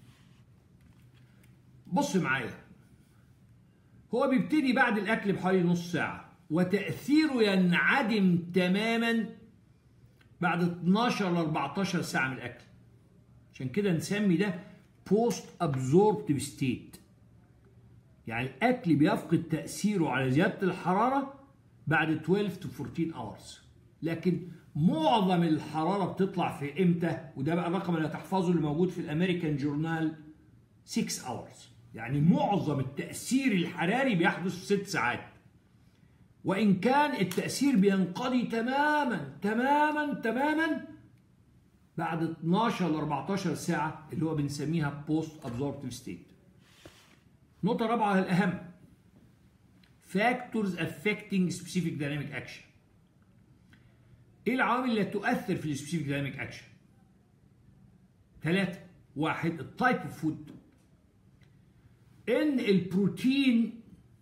S1: بص معايا هو بيبتدي بعد الاكل بحوالي نص ساعه وتاثيره ينعدم تماما بعد 12 ل 14 ساعه من الاكل عشان كده نسمي ده بوست ابزوربتيف ستيت يعني الاكل بيفقد تاثيره على زياده الحراره بعد 12 تو 14 اورز لكن معظم الحراره بتطلع في امتى وده بقى الرقم اللي هتحفظه اللي موجود في الامريكان جورنال 6 اورز يعني معظم التاثير الحراري بيحدث في 6 ساعات وان كان التاثير بينقضي تماما تماما تماما بعد 12 ل 14 ساعه اللي هو بنسميها بوست ابزوربتيف ستيت نقطه رابعه الاهم factors affecting specific dynamic action ايه العوامل اللي تؤثر في السبيسيفيك دايناميك اكشن ثلاثة واحد التايب اوف فود ان البروتين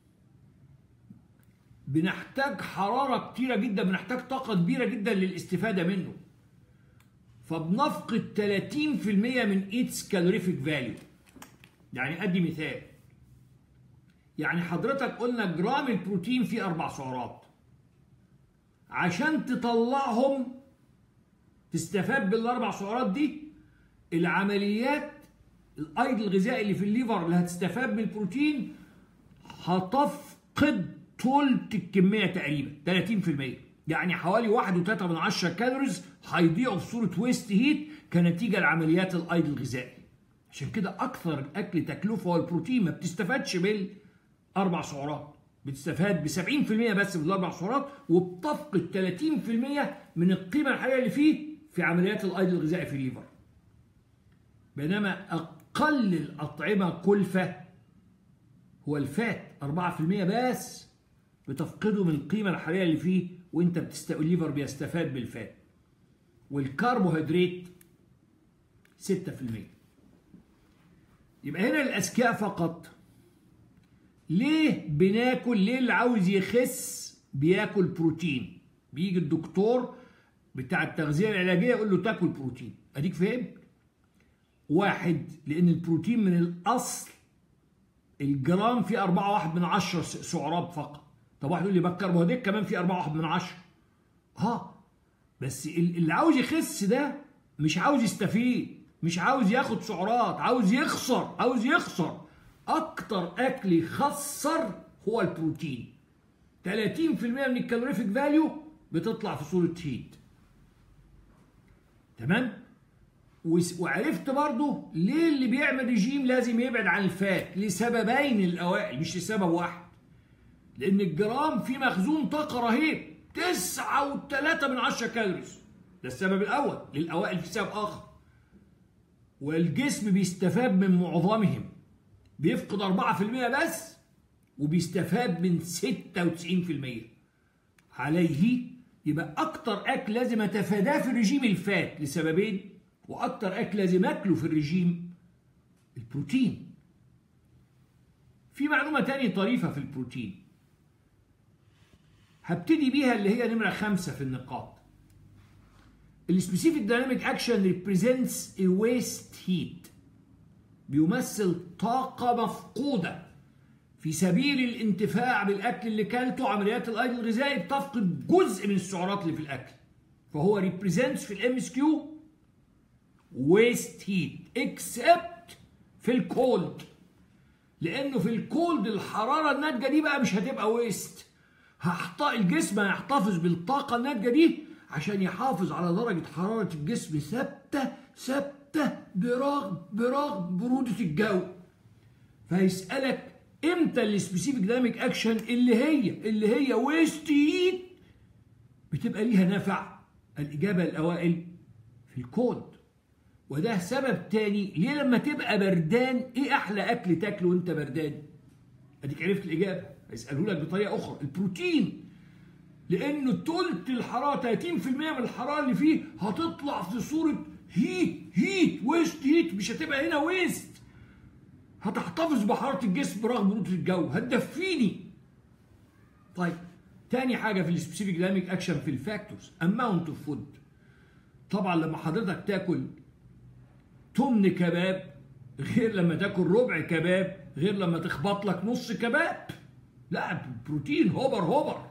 S1: بنحتاج حرارة كتيرة جدا بنحتاج طاقة كبيرة جدا للاستفادة منه فبنفقد 30% من ايتس كالوريفيك فاليو يعني ادي مثال يعني حضرتك قلنا جرام البروتين فيه اربع سعرات عشان تطلعهم تستفاد بالاربع سعرات دي العمليات الايض الغذائي اللي في الليفر اللي هتستفاد من البروتين هتفقد ثلث الكميه تقريبا 30% يعني حوالي 1.3 من 10 كالوريز هيضيعوا في صوره ويست هيت كنتيجه لعمليات الايض الغذائي عشان كده اكثر الاكل تكلفه هو البروتين ما بتستفادش بالاربع سعرات بتستفاد ب 70% بس من الاربع سعرات وبتفقد 30% من القيمه الحقيقيه اللي فيه في عمليات الايض الغذائي في الليفر بينما اقل الاطعمه كلفه هو الفات 4% بس بتفقده من القيمه الحقيقيه اللي فيه وانت بتست... الليفر بيستفاد بالفات والكربوهيدرات 6% يبقى هنا الاذكياء فقط ليه بناكل ليه اللي عاوز يخس بياكل بروتين بيجي الدكتور بتاع التغذيه العلاجيه يقول له تاكل بروتين اديك فهمت واحد لان البروتين من الاصل الجرام فيه 4 واحد من عشرة سعرات فقط طب واحد يقول لي بقى الكربوهيدرات كمان فيه 4 واحد من عشرة اه بس اللي عاوز يخس ده مش عاوز يستفيد مش عاوز ياخد سعرات عاوز يخسر عاوز يخسر اكتر اكل يخسر هو البروتين 30% من الكالوريفيك فاليو بتطلع في صوره هيت تمام وعرفت برضه ليه اللي بيعمل رجيم لازم يبعد عن الفات لسببين الاوائل مش لسبب واحد لان الجرام فيه مخزون طاقه رهيب تسعة وتلاتة من عشرة كالوريز ده السبب الأول للأوائل في سبب آخر والجسم بيستفاد من معظمهم بيفقد 4% بس وبيستفاد من 96% عليه يبقى أكتر أكل لازم أتفاداه في الرجيم الفات لسببين وأكتر أكل لازم أكله في الرجيم البروتين في معلومة تانية طريفة في البروتين هبتدي بيها اللي هي نمرة خمسة في النقاط السبيسيفيك دايناميك اكشن ريبريزنتس a waste heat بيمثل طاقة مفقودة في سبيل الانتفاع بالأكل اللي كلته عمليات الأيض الغذائي بتفقد جزء من السعرات اللي في الأكل فهو ريبريزنتس في الام اس كيو waste heat except في الكولد لأنه في الكولد الحرارة الناتجة دي بقى مش هتبقى ويست هحط الجسم هيحتفظ بالطاقة الناتجة دي عشان يحافظ على درجة حرارة الجسم ثابتة ثابتة برغم برغم برودة الجو فيسألك امتى السبيسيفيك دايناميك اكشن اللي هي اللي هي ويست هيت بتبقى ليها نفع الإجابة الأوائل في الكود وده سبب تاني ليه لما تبقى بردان ايه أحلى أكل تاكله وأنت بردان أديك عرفت الإجابة هيسألوا لك بطريقة أخرى البروتين لأنه تلت الحرارة 30% من الحرارة اللي فيه هتطلع في صورة هيت هيت ويست هيت مش هتبقى هنا ويست هتحتفظ بحرارة الجسم برغم برودة الجو هتدفيني طيب تاني حاجة في السبيسيفيك دايناميك اكشن في الفاكتورز اماونت اوف فود طبعا لما حضرتك تاكل تمن كباب غير لما تاكل ربع كباب غير لما تخبط لك نص كباب لا بروتين هوبر هوبر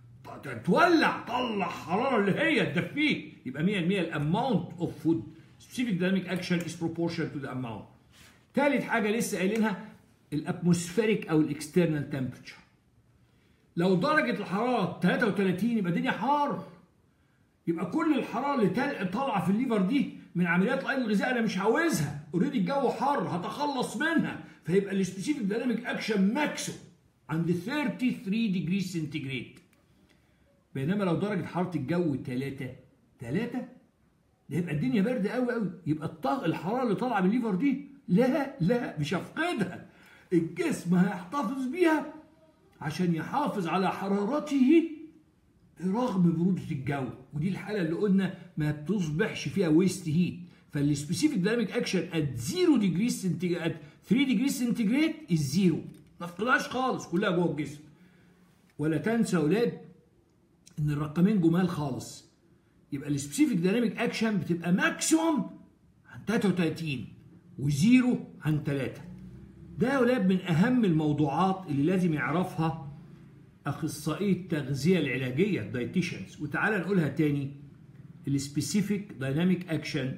S1: تولع طلع حراره اللي هي تدفيك يبقى 100% الاماونت اوف فود سبيسيفيك دايناميك اكشن از بروبورشن تو ذا اماونت ثالث حاجه لسه قايلينها الاتموسفيريك او الاكسترنال تمبرتشر لو درجه الحراره 33 يبقى الدنيا حار يبقى كل الحراره اللي طالعه في الليفر دي من عمليات الايض الغذائي انا مش عاوزها اوريدي الجو حر هتخلص منها فيبقى السبيسيفيك دايناميك اكشن ماكسو عند 33 ديجري سنتيجريد بينما لو درجه حراره الجو 3 3 ده يبقى الدنيا بارده قوي قوي يبقى الطاقه الحراره اللي طالعه من الليفر دي لا لا مش هفقدها الجسم هيحتفظ بيها عشان يحافظ على حرارته رغم برودة الجو ودي الحالة اللي قلنا ما بتصبحش فيها ويست هيت فالسبيسيفيك دايناميك اكشن ات 0 ديجري سنتيجريد ات 3 ديجري سنتيجريد از زيرو ما تفقدهاش خالص كلها جوه الجسم ولا تنسى اولاد ان الرقمين جمال خالص يبقى السبيسيفيك دايناميك اكشن بتبقى ماكسيموم عن 33 وزيرو عن 3 ده يا اولاد من اهم الموضوعات اللي لازم يعرفها اخصائي التغذيه العلاجيه الدايتيشنز وتعالى نقولها تاني السبيسيفيك دايناميك اكشن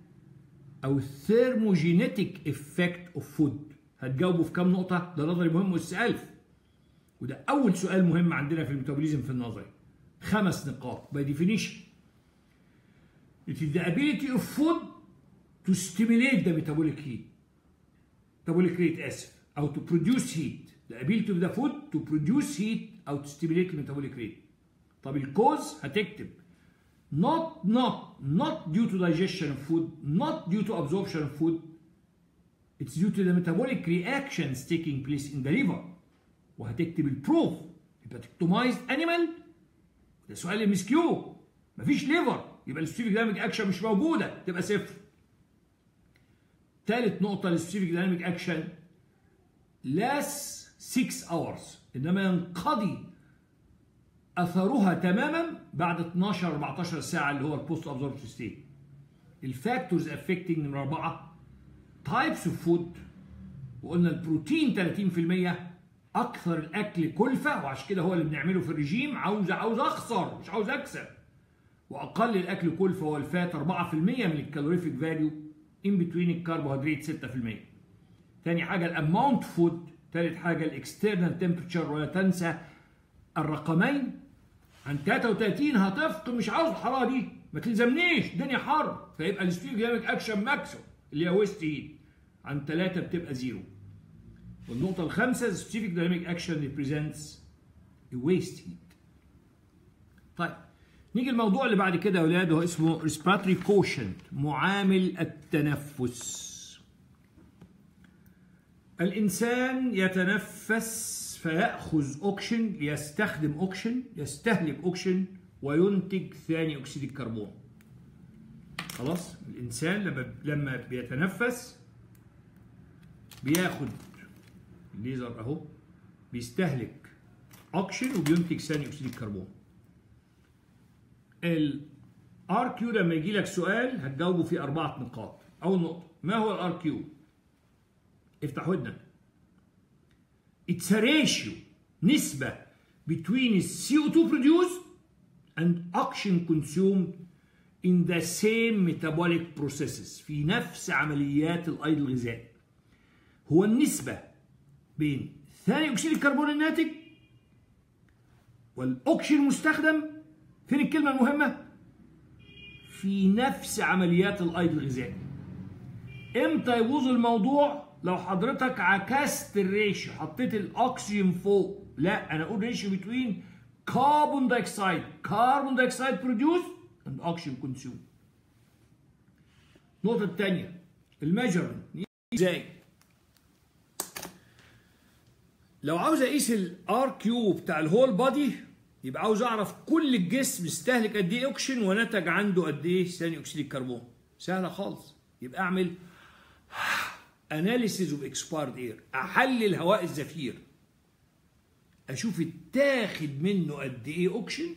S1: او الثيرموجينيتيك افكت اوف فود هتجاوبوا في كام نقطه ده نظري مهم والسالف وده اول سؤال مهم عندنا في الميتابوليزم في النظري خمس نقاط by definition it is the ability of food to stimulate the metabolic heat metabolic rate اسف او to produce heat the ability of the food to produce heat او to stimulate the metabolic rate طب الكوز هتكتب not not not due to digestion of food not due to absorption of food it's due to the metabolic reactions taking place in the liver وهتكتب البروف hepatotomized animal ده سؤال ام اس كيو مفيش ليفر يبقى السبيسيفيك دايناميك اكشن مش موجوده تبقى صفر ثالث نقطه للسبيسيفيك دايناميك اكشن less 6 hours انما ينقضي اثرها تماما بعد 12 14 ساعه اللي هو البوست ابزوربشن ستيت الفاكتورز افكتنج نمره 4 تايبس اوف فود وقلنا البروتين 30% اكثر الاكل كلفه وعشان كده هو اللي بنعمله في الرجيم عاوز عاوز اخسر مش عاوز اكسب واقل الاكل كلفه هو الفات 4% من الكالوريفيك فاليو ان بتوين الكربوهيدرات 6% تاني حاجه الاماونت فود تالت حاجه الاكسترنال تمبرتشر ولا تنسى الرقمين عن 33 هتفقد مش عاوز الحراره دي ما تلزمنيش الدنيا حر فيبقى الستيجياميك اكشن ماكسيموم اللي هي ويست هيت عن 3 بتبقى زيرو والنقطة الخامسة specific dynamic action represents a waste heat. طيب نيجي الموضوع اللي بعد كده يا ولاد هو اسمه respiratory quotient معامل التنفس. الإنسان يتنفس فيأخذ أوكشن يستخدم أوكشن يستهلك أوكشن وينتج ثاني أكسيد الكربون. خلاص الإنسان لما لما بيتنفس بياخد الليزر اهو بيستهلك اوكسجين وبينتج ثاني اكسيد الكربون الار كيو لما يجي لك سؤال هتجاوبه في اربعه نقاط اول نقطه ما هو الار كيو افتح ودنك اتس ريشيو نسبه between the CO2 produced and oxygen consumed in the same metabolic processes في نفس عمليات الايض الغذائي هو النسبه بين ثاني اكسيد الكربون الناتج والاكسجين المستخدم فين الكلمه المهمه في نفس عمليات الايض الغذائي امتى يبوظ الموضوع لو حضرتك عكست الريشيو حطيت الاكسجين فوق لا انا اقول ريشيو بتوين كربون دايوكسيد كربون دايوكسيد بروديوس اند اوكسجين كونسيوم النقطه الثانيه الميجرمنت ازاي لو عاوز اقيس الار كيو بتاع الهول بادي يبقى عاوز اعرف كل الجسم استهلك قد ايه اوكسجين ونتج عنده قد ايه ثاني اكسيد الكربون سهله خالص يبقى اعمل اناليسيز اوف اكسبايرد اير احلل هواء الزفير اشوف اتاخد منه قد ايه اوكسجين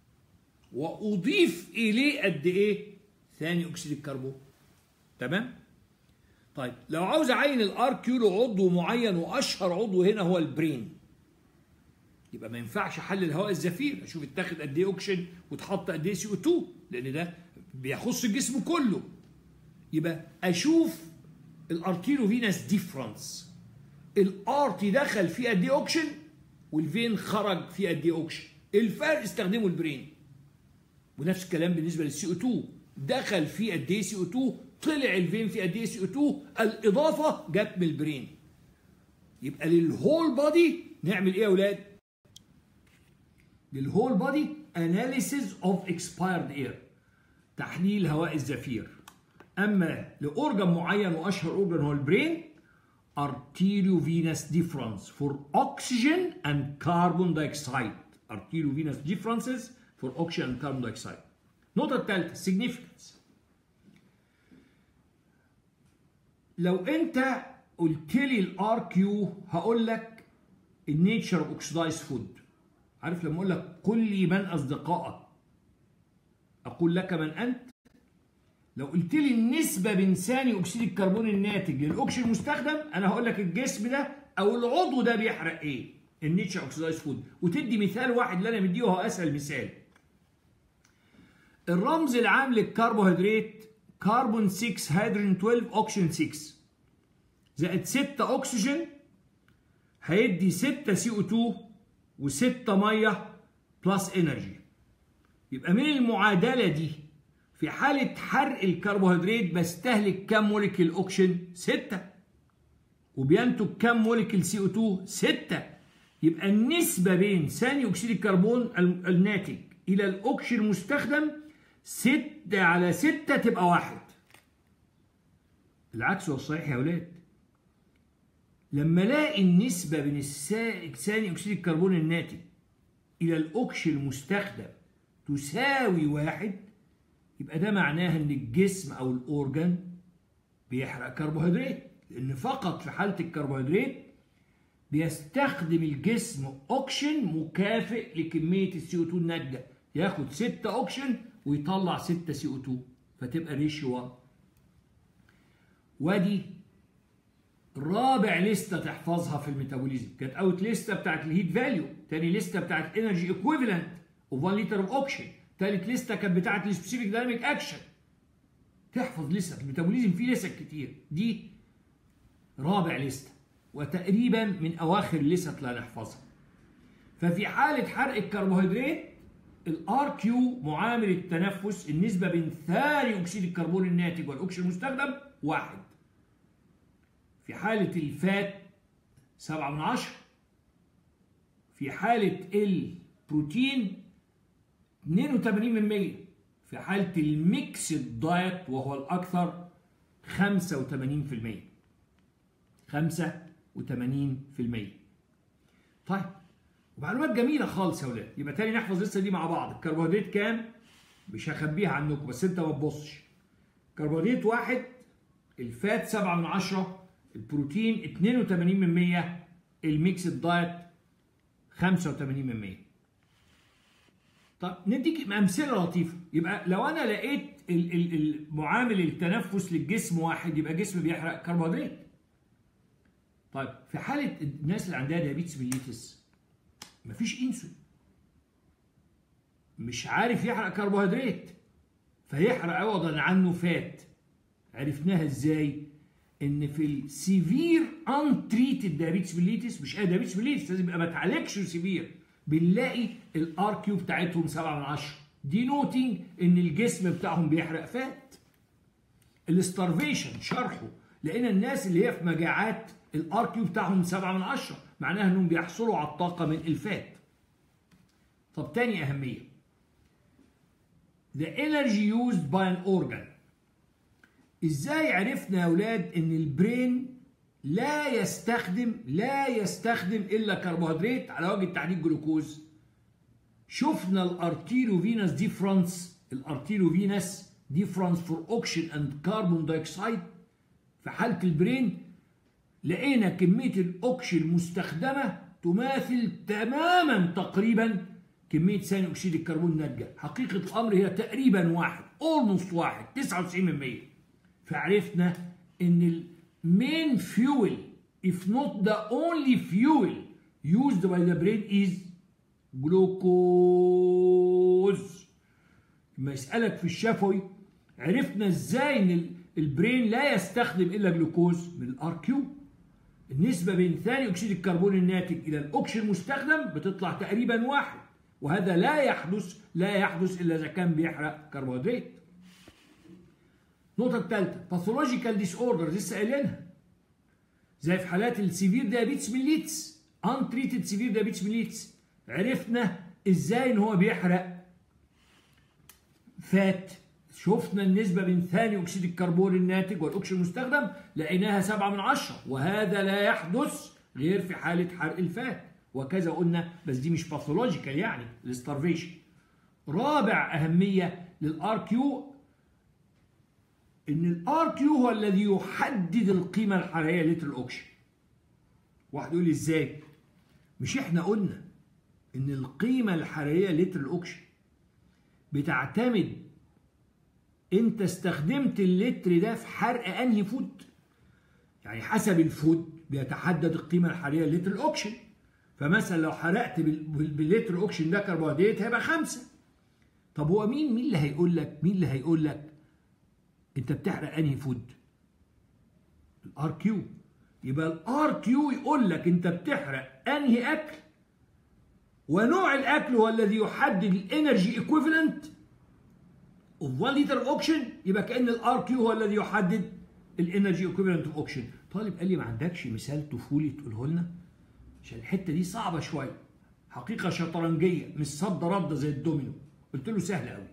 S1: واضيف اليه قد ايه ثاني اكسيد الكربون تمام طيب لو عاوز اعين الار كيو لعضو معين واشهر عضو هنا هو البرين يبقى ما ينفعش احلل الهواء الزفير اشوف اتاخد قد ايه اوكسجين واتحط قد ايه سي او 2 لان ده بيخص الجسم كله يبقى اشوف الارتيرو فينس ديفرنس الارتي دخل فيه قد ايه اوكسجين والفين خرج فيه قد ايه اوكسجين الفرق استخدمه البرين ونفس الكلام بالنسبه للسي او 2 دخل فيه قد ايه سي او 2 طلع الفين في قد ايه سي او 2 الاضافه جت من البرين يبقى للهول بادي نعمل ايه يا اولاد للهول بادي اناليسيز اوف اكسبايرد اير تحليل هواء الزفير اما لاورجن معين واشهر اورجن هو البرين arteriovenous difference for oxygen and carbon dioxide arteriovenous differences for oxygen and carbon dioxide النقطة الثالثة significance لو انت قلت لي الار كيو هقول لك النيتشر اوف اوكسيدايز فود عارف لما اقول لك قل لي من اصدقائك اقول لك من انت لو قلت لي النسبة بين ثاني أكسيد الكربون الناتج للأكسجين المستخدم أنا هقول لك الجسم ده أو العضو ده بيحرق إيه؟ النيتشر أوكسيدايز فود وتدي مثال واحد اللي أنا مديه وهو أسهل مثال. الرمز العام للكربوهيدرات كربون 6 هيدروجين 12 أكسجين 6 زائد 6 أكسجين هيدي 6 سي او 2 و6 مية بلس انرجي. يبقى من المعادلة دي في حالة حرق الكربوهيدرات بستهلك كم موليكيول اوكسجين؟ 6 وبينتج كم موليكيول سي او 2؟ 6 يبقى النسبة بين ثاني أكسيد الكربون الناتج إلى الأكسجين المستخدم 6 على 6 تبقى واحد العكس هو الصحيح يا أولاد لما الاقي النسبة بين ثاني أكسيد الكربون الناتج إلى الأكسجين المستخدم تساوي واحد يبقى ده معناه ان الجسم او الاورجن بيحرق كربوهيدرات لان فقط في حاله الكربوهيدرات بيستخدم الجسم اوكشن مكافئ لكميه السي او 2 الناتجه ياخد 6 اوكشن ويطلع 6 سي او 2 فتبقى ريشيو 1 وادي رابع لسته تحفظها في الميتابوليزم كانت اوت لسته بتاعت الهيت فاليو تاني لسته بتاعت انرجي ايكويفالنت اوف 1 لتر اوف اوكشن تالت لسته كانت بتاعت السبيسيفيك دايناميك اكشن تحفظ لسه الميتابوليزم فيه لسه كتير دي رابع لسته وتقريبا من اواخر اللسه اللي هنحفظها ففي حاله حرق الكربوهيدرات الار كيو معامل التنفس النسبه بين ثاني اكسيد الكربون الناتج والاكسجين المستخدم واحد في حالة الفات سبعة من عشرة في حالة البروتين 82 من 100 في حالة الميكس دايت وهو الأكثر 85 في المية 85 في المية طيب ومعلومات جميلة خالص يا ولاد يبقى تاني نحفظ لسه دي مع بعض الكربوهيدرات كام مش هخبيها عنكم بس انت ما تبصش كربوهيدرات واحد الفات 7 من 10 البروتين 82 من 100 الميكس دايت 85 من 100 طب نديك امثله لطيفه يبقى لو انا لقيت المعامل التنفس للجسم واحد يبقى جسم بيحرق كربوهيدرات طيب في حاله الناس اللي عندها ديابيتس ميليتس مفيش انسولين مش عارف يحرق كربوهيدرات فيحرق عوضا عنه فات عرفناها ازاي ان في السيفير ان تريتد دايابيتس ميليتس مش اي دايابيتس ميليتس لازم يبقى ما اتعالجش سيفير بنلاقي الار كيو بتاعتهم 7 من 10 دي نوتنج ان الجسم بتاعهم بيحرق فات الاستارفيشن شرحه لان الناس اللي هي في مجاعات الار كيو بتاعهم 7 من 10 معناها انهم بيحصلوا على الطاقه من الفات طب تاني اهميه The energy used by an organ ازاي عرفنا يا اولاد ان البرين لا يستخدم لا يستخدم الا كربوهيدرات على وجه التحديد جلوكوز شفنا الارتيريو فينس ديفرنس الارتيريو فينس ديفرنس فور اوكسجين اند كربون دايوكسيد في حاله البرين لقينا كميه الاوكسجين المستخدمه تماثل تماما تقريبا كميه ثاني اكسيد الكربون الناتجه حقيقه الامر هي تقريبا واحد اولموست واحد 99% فعرفنا ان المين fuel if not the only fuel used by the brain is glucose لما يسألك في الشفوي عرفنا ازاي ان البرين لا يستخدم الا جلوكوز من الار كيو النسبة بين ثاني اكسيد الكربون الناتج الى الاكسجين المستخدم بتطلع تقريبا واحد وهذا لا يحدث لا يحدث الا اذا كان بيحرق كربوهيدرات النقطة الثالثة باثولوجيكال ديس اوردر لسه قايلينها زي في حالات السيفير دايابيتس ميليتس ان تريتد سيفير دايابيتس ميليتس عرفنا ازاي ان هو بيحرق فات شفنا النسبة بين ثاني أكسيد الكربون الناتج والأكسجين المستخدم لقيناها سبعة من عشرة وهذا لا يحدث غير في حالة حرق الفات وكذا قلنا بس دي مش باثولوجيكال يعني الستارفيشن رابع أهمية للار كيو ان الار كيو هو الذي يحدد القيمه الحراريه لتر الاكسجين واحد يقول لي ازاي مش احنا قلنا ان القيمه الحراريه لتر الاكسجين بتعتمد انت استخدمت اللتر ده في حرق انهي فود يعني حسب الفود بيتحدد القيمه الحراريه لتر الاكسجين فمثلا لو حرقت باللتر الاكسجين ده كربوهيدرات هيبقى خمسة طب هو مين مين اللي هيقول لك مين اللي هيقول لك انت بتحرق انهي فود الار كيو يبقى الار كيو يقول لك انت بتحرق انهي اكل ونوع الاكل هو الذي يحدد الانرجي ايكويفالنت اوف 1 لتر اوكسجين يبقى كان الار كيو هو الذي يحدد الانرجي ايكويفالنت اوف اوكسجين طالب قال لي ما عندكش مثال طفولي تقوله لنا عشان الحته دي صعبه شويه حقيقه شطرنجيه مش صد رد زي الدومينو قلت له سهل قوي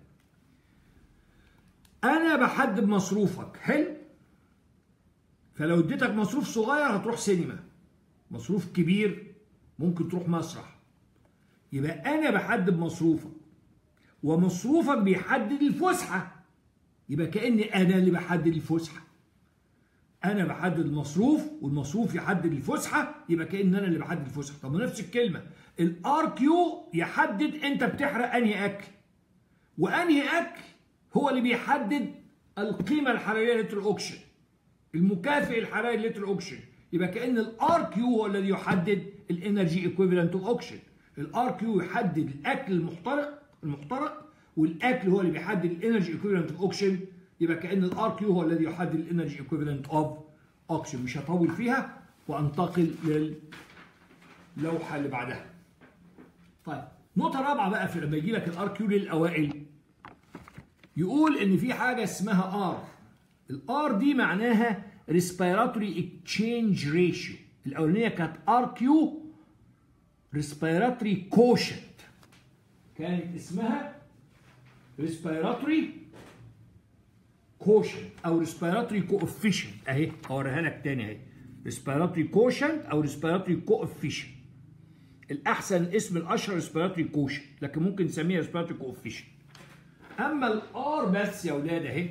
S1: انا بحدد مصروفك حلو فلو اديتك مصروف صغير هتروح سينما مصروف كبير ممكن تروح مسرح يبقى انا بحدد مصروفك ومصروفك بيحدد الفسحه يبقى كاني انا اللي بحدد الفسحه انا بحدد المصروف والمصروف يحدد الفسحه يبقى كان انا اللي بحدد الفسحه طب نفس الكلمه الار كيو يحدد انت بتحرق انهي اكل وانهي اكل هو اللي بيحدد القيمه الحراريه لتر الاوكسجين المكافئ الحراري لتر الاوكسجين يبقى كان الار كيو هو الذي يحدد الانرجي ايكويفالنت اوف اوكسجين الار كيو يحدد الاكل المحترق المحترق والاكل هو اللي بيحدد الانرجي ايكويفالنت اوف اوكسجين يبقى كان الار كيو هو الذي يحدد الانرجي ايكويفالنت اوف اوكسجين مش هطول فيها وانتقل للوحه اللي بعدها طيب نقطه رابعه بقى في لما يجي لك الار كيو للاوائل يقول ان في حاجه اسمها ار الار دي معناها respiratory exchange ratio الاولانيه كانت ار كيو respiratory quotient كانت اسمها respiratory quotient او respiratory coefficient اهي هوريها لك تاني اهي respiratory quotient او respiratory coefficient الاحسن اسم الاشهر respiratory quotient لكن ممكن نسميها respiratory coefficient اما الار بس يا اولاد اهي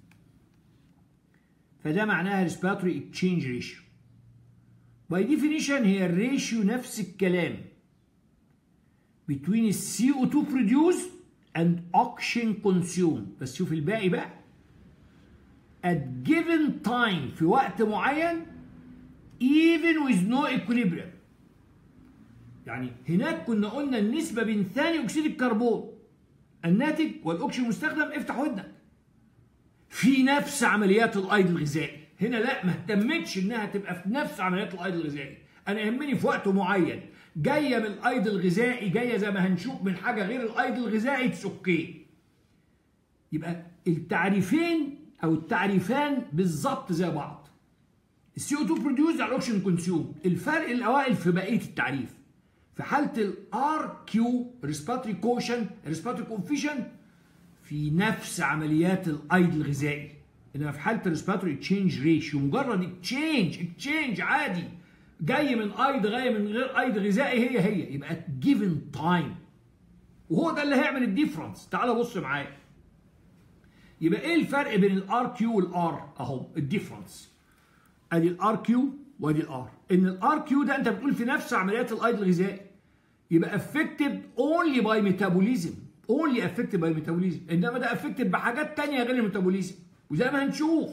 S1: فده معناها respiratory exchange ratio by definition هي الريشيو نفس الكلام between CO2 produced and oxygen consumed بس شوف الباقي بقى at given time في وقت معين even with no equilibrium يعني هناك كنا قلنا النسبة بين ثاني أكسيد الكربون الناتج والأكسجين المستخدم افتح ودنك في نفس عمليات الأيض الغذائي هنا لا ما اهتمتش انها تبقى في نفس عمليات الايض الغذائي انا يهمني في وقت معين جايه من الايض الغذائي جايه زي ما هنشوف من حاجه غير الايض الغذائي اوكي يبقى التعريفين او التعريفان بالظبط زي بعض السي او 2 بروديوس على الاوكسجين كونسيوم الفرق الاوائل في بقيه التعريف في حاله الار كيو ريسباتري كوشن ريسباتري كونفيشن في نفس عمليات الايض الغذائي انما في حاله الريسبيراتوري تشينج ريشيو مجرد اكتشينج اكتشينج عادي جاي من ايض جاي من غير ايض غذائي هي هي يبقى جيفن تايم وهو ده اللي هيعمل الديفرنس تعال بص معايا يبقى ايه الفرق بين الار كيو والار اهو الديفرنس ادي الار كيو وادي الار ان الار كيو ده انت بتقول في نفس عمليات الايض الغذائي يبقى افكتد اونلي باي ميتابوليزم اونلي افكتد باي ميتابوليزم انما ده افكتد بحاجات ثانيه غير الميتابوليزم وزي ما هنشوف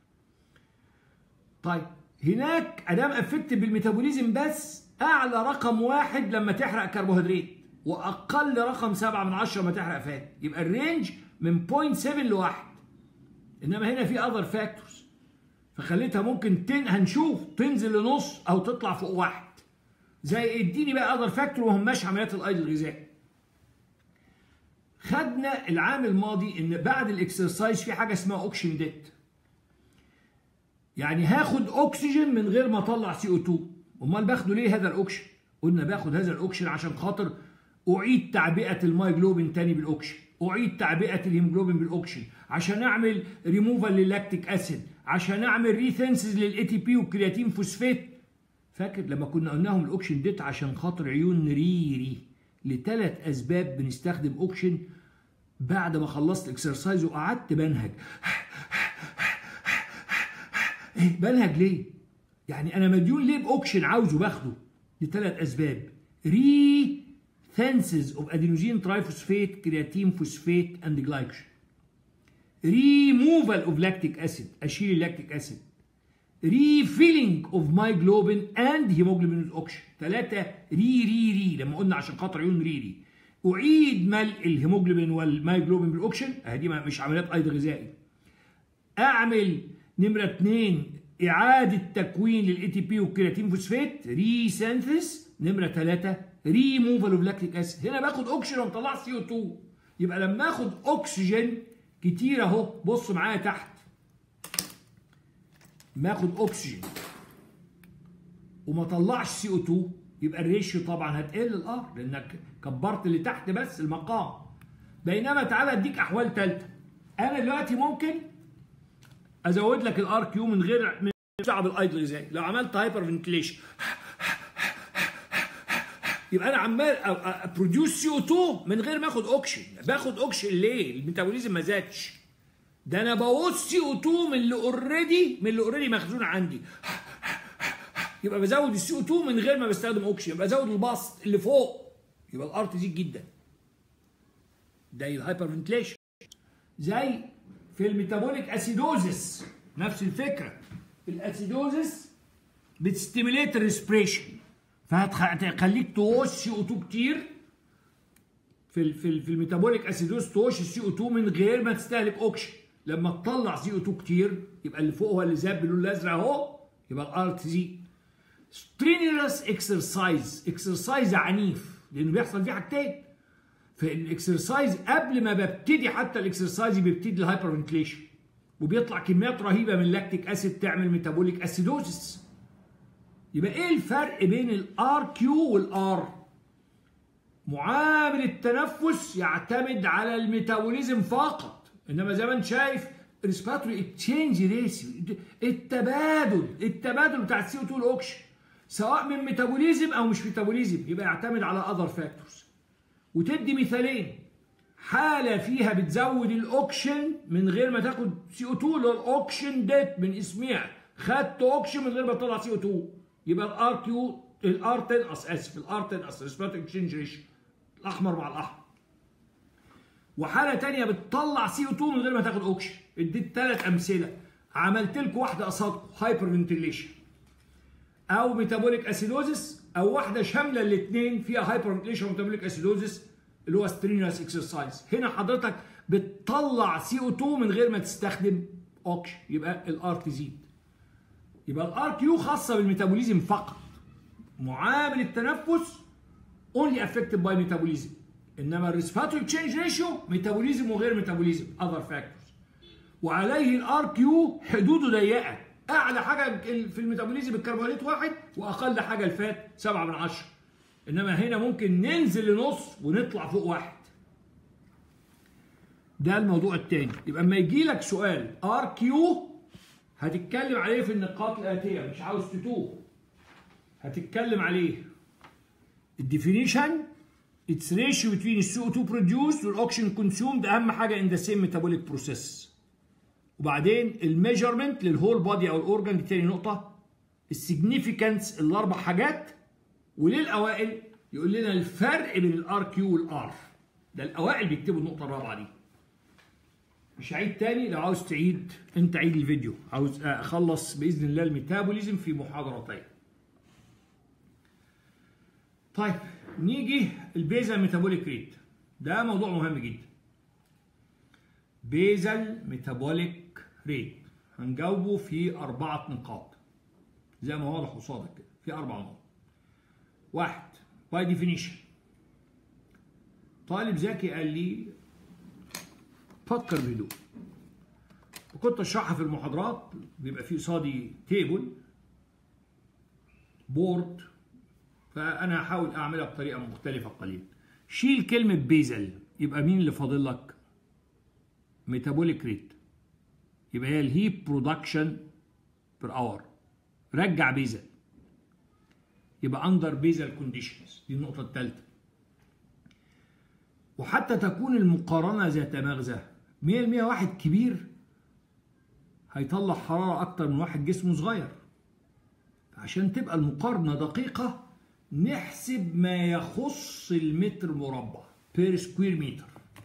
S1: طيب هناك ادام افكت بالميتابوليزم بس اعلى رقم واحد لما تحرق كربوهيدرات واقل رقم سبعة من عشرة لما تحرق فات يبقى الرينج من 0.7 لواحد انما هنا في اذر فاكتورز فخليتها ممكن تن هنشوف تنزل لنص او تطلع فوق واحد زي اديني بقى اذر فاكتور وما هماش عمليات الايض الغذائي خدنا العام الماضي ان بعد الاكسرسايز في حاجه اسمها اوكسجين ديت يعني هاخد اكسجين من غير ما اطلع سي او 2 امال باخده ليه هذا الاكسجين قلنا باخد هذا الاكسجين عشان خاطر اعيد تعبئه المايجلوبين تاني بالاكسجين اعيد تعبئه الهيموجلوبين بالاكسجين عشان اعمل ريموفال للاكتيك اسيد عشان اعمل ريثنسز للاي تي بي والكرياتين فوسفات فاكر لما كنا قلناهم الاوكسجين ديت عشان خاطر عيون ريري لثلاث اسباب بنستخدم اوكسجين بعد ما خلصت اكسرسايز وقعدت بنهج ايه بنهج ليه يعني انا مديون ليه باوكسجين عاوزه باخده لثلاث اسباب ري ثانسز اوف ادينوزين ترايفوسفيت كرياتين فوسفيت اند جلايكوجين ريموفال اوف لاكتيك اسيد اشيل اللاكتيك اسيد ريفيلينج اوف ماي جلوبين اند هيموجلوبين اوكسجين ثلاثه ري ري ري لما قلنا عشان خاطر عيون ري ري اعيد ملء الهيموجلوبين والمايجلوبين بالاوكسجين اهي مش عمليات ايض غذائي اعمل نمره اثنين اعاده تكوين للاي تي بي والكرياتين فوسفات ريسينثيس نمره ثلاثه ريموفال اوف لاكتيك اسيد هنا باخد اوكسجين ومطلع سي او 2 يبقى لما اخد اكسجين كتير اهو بص معايا تحت ما اخد اكسجين وما طلعش سي او 2 يبقى الريشيو طبعا هتقل الار لانك كبرت اللي تحت بس المقام بينما تعالى اديك احوال ثالثه انا دلوقتي ممكن ازود لك الار كيو من غير من شعب الايض الغذائي لو عملت هايبر فنتليشن يبقى انا عمال بروديوس سي او 2 من غير ما اخد اوكسجين باخد اوكسجين ليه الميتابوليزم ما زادش ده انا بوظ سي او 2 من اللي اوريدي من اللي اوريدي مخزون عندي يبقى بزود السي او 2 من غير ما بستخدم اوكسجين يبقى بزود البسط اللي فوق يبقى الار تزيد جدا ده الهايبر فنتليشن زي في الميتابوليك اسيدوزس نفس الفكره الاسيدوزس بتستيميليت الريسبريشن فهتخليك توش سي او 2 كتير في ال في ال في الميتابوليك اسيدوز توش السي او 2 من غير ما تستهلك اوكسجين لما تطلع سي او 2 كتير يبقى اللي فوق هو اللي زاد باللون الازرق اهو يبقى الار تزيد سترينيوس اكسرسايز اكسرسايز عنيف لانه بيحصل فيه حاجتين فالاكسرسايز قبل ما ببتدي حتى الاكسرسايز بيبتدي الهايبر فنتليشن وبيطلع كميات رهيبه من اللاكتيك اسيد تعمل ميتابوليك اسيدوزس يبقى ايه الفرق بين الار كيو والار معامل التنفس يعتمد على الميتابوليزم فقط انما زي ما انت شايف ريسبيراتوري اكتشينج ريسي التبادل التبادل بتاع السي او 2 الاوكسجين سواء من ميتابوليزم او مش ميتابوليزم يبقى يعتمد على اذر فاكتورز وتدي مثالين حالة فيها بتزود الأوكشن من غير ما تاخد سي او 2 اللي هو الأوكشن ديت من اسمها خدت أوكشن من غير ما تطلع سي او 2 يبقى الار كيو الار تنقص اسف الار تنقص ريسبيراتوري اكشنج ريشيو الأحمر مع الأحمر وحالة تانية بتطلع سي او 2 من غير ما تاخد أوكشن اديت ثلاث أمثلة عملت لكم واحدة قصادكم هايبر فنتيليشن أو ميتابوليك أسيدوزس أو واحدة شاملة الاثنين فيها هايبر فنتيليشن وميتابوليك أسيدوزس اللي هو سترينوس اكسرسايز هنا حضرتك بتطلع سي او 2 من غير ما تستخدم اوكسجين يبقى الار تزيد يبقى الار كيو خاصه بالميتابوليزم فقط معامل التنفس اونلي افكتد باي ميتابوليزم انما الريسبيراتوري تشينج ريشيو ميتابوليزم وغير ميتابوليزم اذر فاكتورز وعليه الار كيو حدوده ضيقه اعلى حاجه في الميتابوليزم الكربوهيدرات واحد واقل حاجه الفات 7 من 10 انما هنا ممكن ننزل لنص ونطلع فوق واحد ده الموضوع الثاني يبقى اما يجي لك سؤال ار كيو هتتكلم عليه في النقاط الاتيه مش عاوز تتوه هتتكلم عليه الديفينيشن اتس ريشيو بتوين السي او 2 بروديوس والاوكسجين كونسيومد اهم حاجه ان ذا سيم ميتابوليك بروسيس وبعدين الميجرمنت للهول بادي او الاورجن دي تاني نقطه السيجنيفيكانس الاربع حاجات وللاوائل يقول لنا الفرق بين الار كيو والار ده الاوائل بيكتبوا النقطه الرابعه دي مش هعيد تاني لو عاوز تعيد انت عيد الفيديو عاوز اخلص باذن الله الميتابوليزم في محاضرتين طيب نيجي البيزل ميتابوليك ريت ده موضوع مهم جدا بيزل ميتابوليك ريت هنجاوبه في أربعة نقاط زي ما واضح قصادك كده في أربع نقط واحد باي ديفينيشن طالب ذكي قال لي فكر بهدوء وكنت اشرحها في المحاضرات بيبقى في قصادي تيبل بورد فانا هحاول اعملها بطريقه مختلفه قليلا شيل كلمه بيزل يبقى مين اللي فاضل لك ميتابوليك ريت يبقى هي الهيت برودكشن بير اور رجع بيزل يبقى اندر بيزل كونديشنز دي النقطه الثالثه وحتى تكون المقارنه ذات مغزى 100% واحد كبير هيطلع حراره اكتر من واحد جسمه صغير عشان تبقى المقارنه دقيقه نحسب ما يخص المتر مربع بير سكوير متر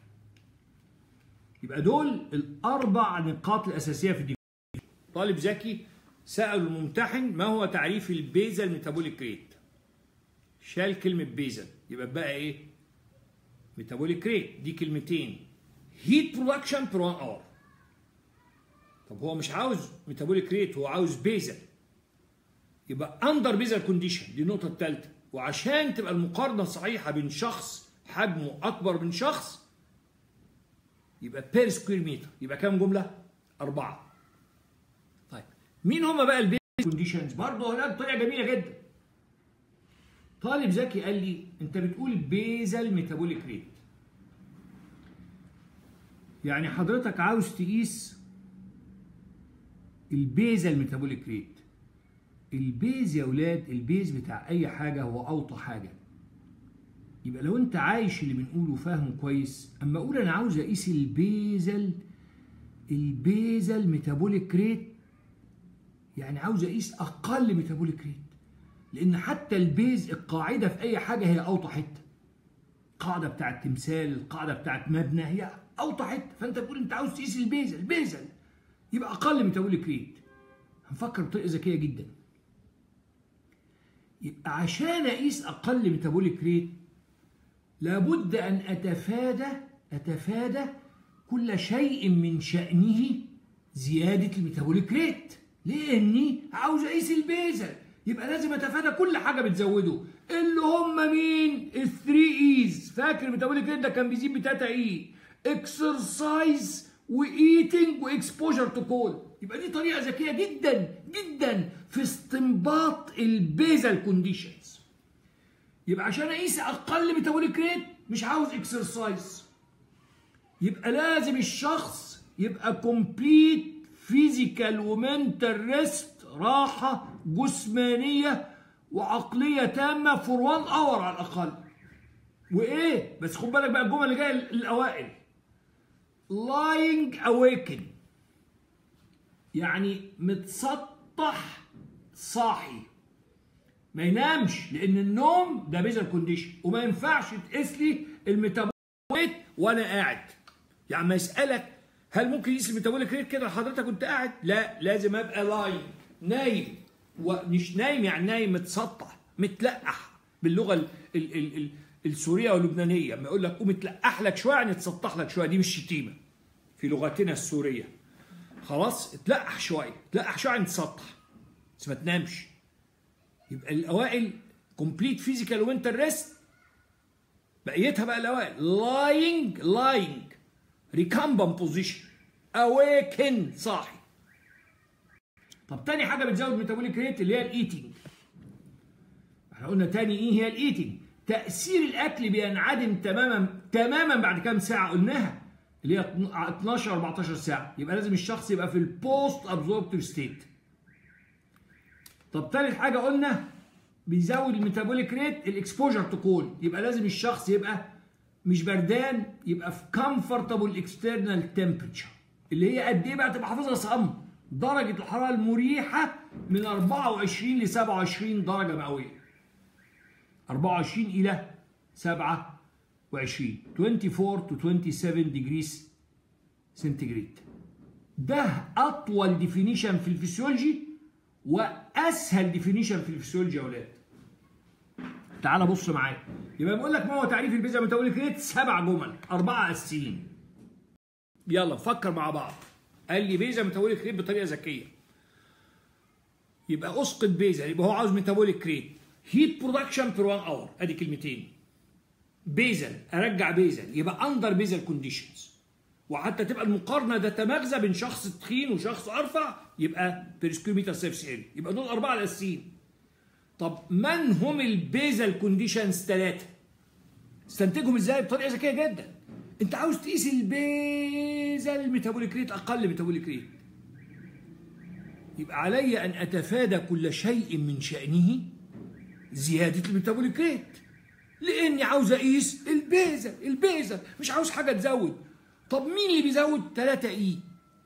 S1: يبقى دول الاربع نقاط الاساسيه في الديفينيشن طالب ذكي سأل الممتحن ما هو تعريف البيزل ميتابوليك ريت شال كلمة بيزل يبقى بقى ايه ميتابوليك ريت دي كلمتين هيت برودكشن بير 1 اور طب هو مش عاوز ميتابوليك ريت هو عاوز بيزل يبقى اندر بيزل كونديشن دي النقطة الثالثة وعشان تبقى المقارنة صحيحة بين شخص حجمه أكبر من شخص يبقى بير سكوير متر يبقى كام جملة؟ أربعة طيب مين هما بقى البيزل كونديشنز؟ برضه هناك بطريقة جميلة جدا طالب ذكي قال لي أنت بتقول بيزل ميتابوليك ريت يعني حضرتك عاوز تقيس البيزل ميتابوليك ريت البيز يا ولاد البيز بتاع اي حاجه هو اوطى حاجه يبقى لو انت عايش اللي بنقوله فاهمه كويس اما اقول انا عاوز اقيس البيزل البيزل ميتابوليك ريت يعني عاوز اقيس اقل ميتابوليك ريت لان حتى البيز القاعده في اي حاجه هي اوطى حته القاعده بتاعت تمثال القاعده بتاعت مبنى هي اوطى حته فانت بتقول انت عاوز تقيس البيزل البيزل يبقى اقل ميتابوليك ريت هنفكر بطريقه ذكيه جدا يبقى عشان اقيس اقل ميتابوليك ريت لابد ان اتفادى اتفادى كل شيء من شأنه زيادة الميتابوليك ريت لأني عاوز أقيس البيزل يبقى لازم أتفادى كل حاجة بتزوده اللي هم مين؟ الثري إيز فاكر الميتابوليك ريت ده كان بيزيد بتاتا إي اكسرسايز وإيتنج وإكسبوجر تو كول يبقى دي طريقة ذكية جدا جدا في استنباط البيزل كونديشنز يبقى عشان أقيس أقل ميتابوليك ريت مش عاوز اكسرسايز يبقى لازم الشخص يبقى كومبليت فيزيكال ومنتال ريست راحة جسمانية وعقلية تامة فور 1 اور على الأقل وإيه بس خد بالك بقى الجمل اللي جاية الأوائل lying awaken يعني متسطح صاحي ما ينامش لأن النوم ده بيزل كونديشن وما ينفعش تقيس لي الميتابوليت وأنا قاعد يعني ما يسألك هل ممكن يقيس الميتابوليك ريت كده حضرتك كنت قاعد؟ لا لازم ابقى لاين نايم ومش نايم يعني نايم متسطح متلقح باللغه ال ال ال ال السوريه واللبنانيه لما يقول لك قوم اتلقح لك شويه يعني تسطح لك شويه دي مش شتيمه في لغتنا السوريه خلاص اتلقح شويه اتلقح شويه يعني تسطح بس ما تنامش يبقى الاوائل كومبليت فيزيكال وينتر ريست بقيتها بقى الاوائل لاينج لاينج ريكامبن بوزيشن اويكن صاحي طب تاني حاجه بتزود ميتابوليك ريت اللي هي الايتنج احنا قلنا تاني ايه هي الايتنج تاثير الاكل بينعدم تماما تماما بعد كام ساعه قلناها اللي هي 12 14 ساعه يبقى لازم الشخص يبقى في البوست ابزوربتيف ستيت طب تالت حاجه قلنا بيزود الميتابوليك ريت الاكسبوجر تو كول يبقى لازم الشخص يبقى مش بردان يبقى في كومفورتابل اكسترنال تمبريتشر اللي هي قد ايه بقى تبقى حافظها صم درجه الحراره المريحه من 24 ل 27 درجه مئويه 24 الى 27 24 to 27 ديجريز سنتيجريد ده اطول ديفينيشن في الفسيولوجي واسهل ديفينيشن في الفسيولوجي يا اولاد تعال بص معايا يبقى بقول لك ما هو تعريف البيزا ميتابوليك ريت سبع جمل اربعه اساسيين يلا نفكر مع بعض قال لي بيزا ميتابوليك ريت بطريقه ذكيه يبقى اسقط بيزا يبقى هو عاوز ميتابوليك ريت هيت برودكشن بير 1 اور ادي كلمتين بيزل ارجع بيزل يبقى اندر بيزل كونديشنز وحتى تبقى المقارنه ده تماغزه بين شخص تخين وشخص ارفع يبقى بير سكوير سيرفس اريا يبقى دول اربعه الاساسيين طب من هم البيزل كونديشنز ثلاثه استنتجهم ازاي بطريقه ذكيه جدا انت عاوز تقيس البيزل الميتابوليك ريت اقل ميتابوليك ريت يبقى علي ان اتفادى كل شيء من شانه زياده الميتابوليك ريت لاني عاوز اقيس البيزل البيزل مش عاوز حاجه تزود طب مين اللي بيزود 3 اي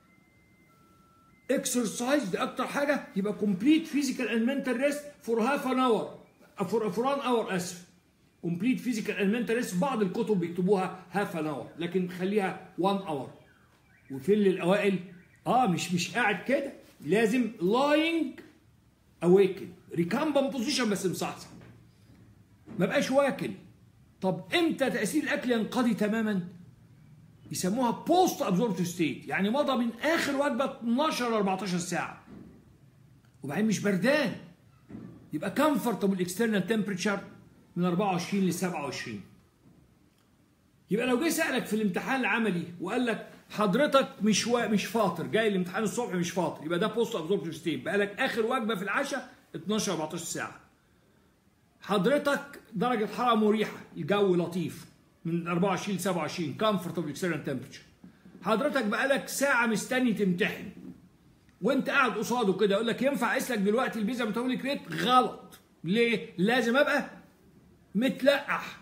S1: اكسرسايز دي اكتر حاجه يبقى كومبليت فيزيكال اند منتال ريست فور هاف ان اور فور فور ان اور اسف كومبليت فيزيكال اند منتال ريست بعض الكتب بيكتبوها هاف ان اور لكن خليها 1 اور وفين الاوائل اه مش مش قاعد كده لازم لاينج اويكن ريكامبن بوزيشن بس مصحصح ما بقاش واكل طب امتى تاثير الاكل ينقضي تماما يسموها بوست ابزوربتيف ستيت يعني مضى من اخر وجبه 12 ل 14 ساعه وبعدين مش بردان يبقى كمفورتبل اكسترنال تمبريتشر من 24 ل 27 يبقى لو جه سالك في الامتحان العملي وقال لك حضرتك مش و... مش فاطر جاي الامتحان الصبح مش فاطر يبقى ده بوست ابزوربتيف ستيت بقى لك اخر وجبه في العشاء 12 14 ساعه حضرتك درجه حراره مريحه الجو لطيف من 24 ل 27 كومفورتبل اكسترنال تمبريتشر حضرتك بقالك ساعه مستني تمتحن وانت قاعد قصاده كده يقول لك ينفع اقيس لك دلوقتي البيزا ميتابوليك ريت غلط ليه لازم ابقى متلقح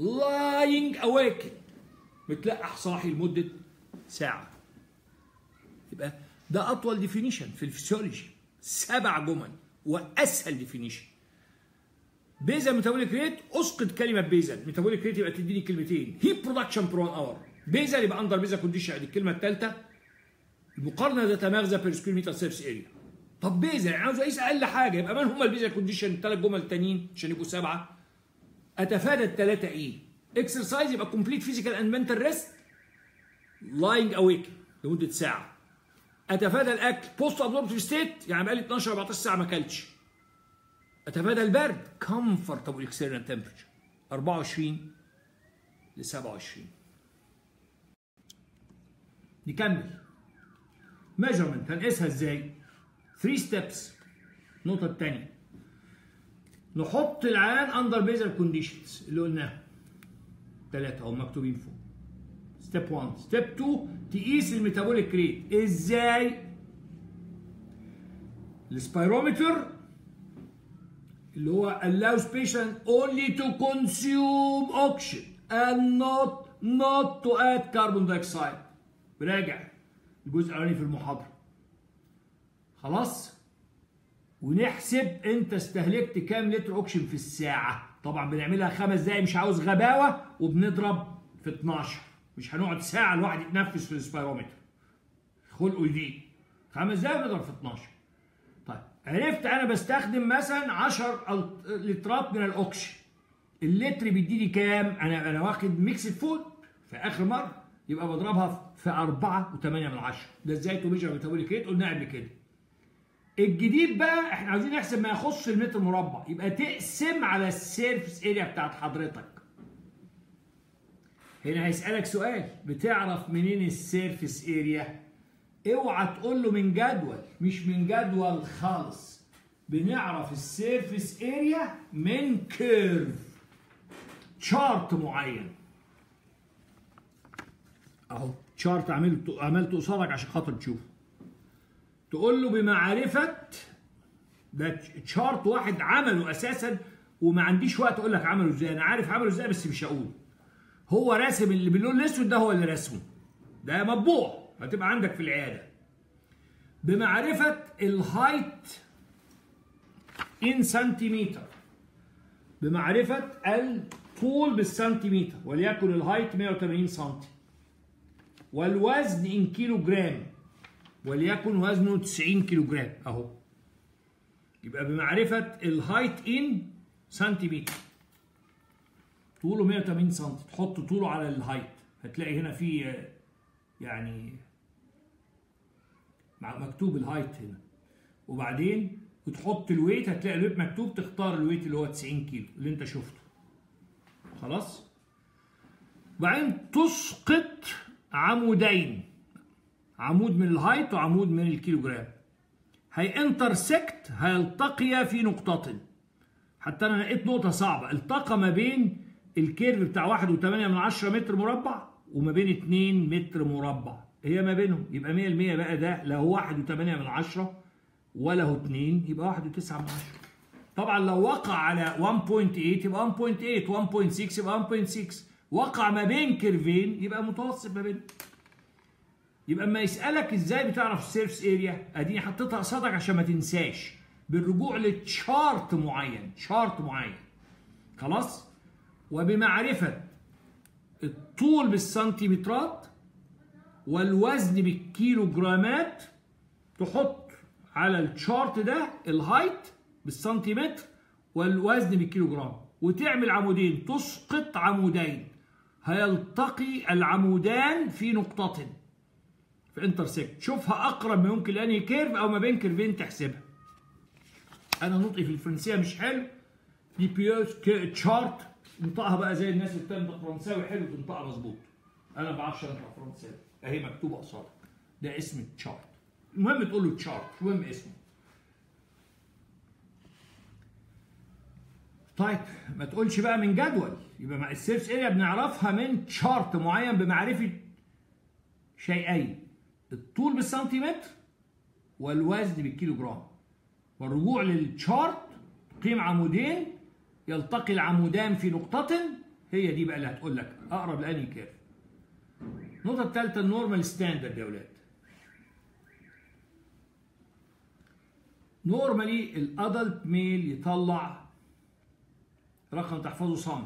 S1: لاينج اويكن متلقح صاحي لمده ساعه يبقى ده اطول ديفينيشن في الفسيولوجي سبع جمل واسهل ديفينيشن بيزل ميتابوليك ريت اسقط كلمه بيزل ميتابوليك ريت يبقى تديني كلمتين هي برودكشن برو اور بيزل يبقى اندر بيزل كونديشن دي الكلمه الثالثه المقارنه ذات مغزى بير سكوير متر سيرفس اريا طب بيزل يعني عاوز اقيس اقل حاجه يبقى من هم البيزل كونديشن الثلاث جمل التانيين عشان يبقوا سبعه اتفادى الثلاثه ايه اكسرسايز يبقى كومبليت فيزيكال اند منتال ريست لاينج اويك لمده ساعه اتفادى الاكل بوست ابزوربتيف ستيت يعني بقالي 12 14 ساعه ما اكلتش اتفادى البرد كومفورتابل اكسترنال تمبرتشر 24 ل 27 نكمل ميجرمنت هنقيسها ازاي 3 ستيبس النقطه الثانيه نحط العيان اندر بيزل كونديشنز اللي قلناها ثلاثه هم مكتوبين فوق ستيب 1 ستيب 2 تقيس الميتابوليك ريت ازاي السبيرومتر اللي هو allows patient only to consume oxygen and not not to add carbon dioxide براجع الجزء الاولاني في المحاضره خلاص ونحسب انت استهلكت كام لتر اكسجين في الساعه طبعا بنعملها خمس دقايق مش عاوز غباوه وبنضرب في 12 مش هنقعد ساعه الواحد يتنفس في السبيرومتر خلقه جديد خمس دقايق بنضرب في 12 طيب عرفت انا بستخدم مثلا 10 لترات من الاكسجين اللتر بيديني كام انا انا واخد ميكس فود في اخر مره يبقى بضربها في 4 و8 من 10 ده ازاي تو ميجر ميتابوليك ريت قلناها قبل كده الجديد بقى احنا عاوزين نحسب ما يخص المتر مربع يبقى تقسم على السيرفس اريا بتاعت حضرتك هنا هيسألك سؤال بتعرف منين السيرفس اريا اوعى تقول له من جدول مش من جدول خالص بنعرف السيرفس اريا من كيرف شارت معين اهو شارت عملته عملته قصادك عشان خاطر تشوفه تقول له بمعرفه ده تشارت واحد عمله اساسا وما عنديش وقت اقول لك عمله ازاي انا عارف عمله ازاي بس مش هقول هو راسم اللي باللون الاسود ده هو اللي رسمه ده مطبوع هتبقى عندك في العياده بمعرفه الهايت ان سنتيمتر بمعرفه الطول بالسنتيمتر وليكن الهايت 180 سم والوزن ان كيلو جرام وليكن وزنه 90 كيلو جرام اهو يبقى بمعرفة الهايت ان سنتيمتر طوله 180 سم تحط طوله على الهايت هتلاقي هنا في يعني مكتوب الهايت هنا وبعدين وتحط الويت هتلاقي الويت مكتوب تختار الويت اللي هو 90 كيلو اللي انت شفته خلاص وبعدين تسقط عمودين عمود من الهايت وعمود من الكيلوجرام هينترسكت هيلتقيا في نقطة حتى انا لقيت نقطة صعبة التقى ما بين الكيرف بتاع واحد وثمانية من عشرة متر مربع وما بين اتنين متر مربع هي ما بينهم يبقى مية المية بقى ده لا هو واحد وثمانية من عشرة ولا هو اتنين يبقى واحد وتسعة من عشرة طبعا لو وقع على 1.8 يبقى 1.8 1.6 يبقى 1.6 وقع ما بين كيرفين يبقى متوسط ما بينهم يبقى اما يسالك ازاي بتعرف السيرفس اريا اديني حطيتها قصادك عشان ما تنساش بالرجوع لتشارت معين شارت معين خلاص وبمعرفه الطول بالسنتيمترات والوزن بالكيلوجرامات تحط على الشارت ده الهايت بالسنتيمتر والوزن بالكيلوجرام وتعمل عمودين تسقط عمودين هيلتقي العمودان في نقطة في انترسكت شوفها اقرب ما يمكن لانهي كيرف او ما بين كيرفين تحسبها انا نطقي في الفرنسيه مش حلو دي بيوز تشارت انطقها بقى زي الناس اللي بتنطق فرنساوي حلو تنطقها مظبوط انا ما بعرفش انطق فرنساوي اهي مكتوبه قصادك ده اسم التشارت المهم تقول له تشارت المهم اسمه طيب ما تقولش بقى من جدول يبقى مع السيرفس اريا بنعرفها من تشارت معين بمعرفه شيئين الطول بالسنتيمتر والوزن بالكيلوجرام والرجوع للتشارت قيم عمودين يلتقي العمودان في نقطة هي دي بقى اللي هتقول لك أقرب لأنهي كيرف النقطة الثالثة النورمال ستاندرد يا ولاد نورمالي الادلت ميل يطلع رقم تحفظه صم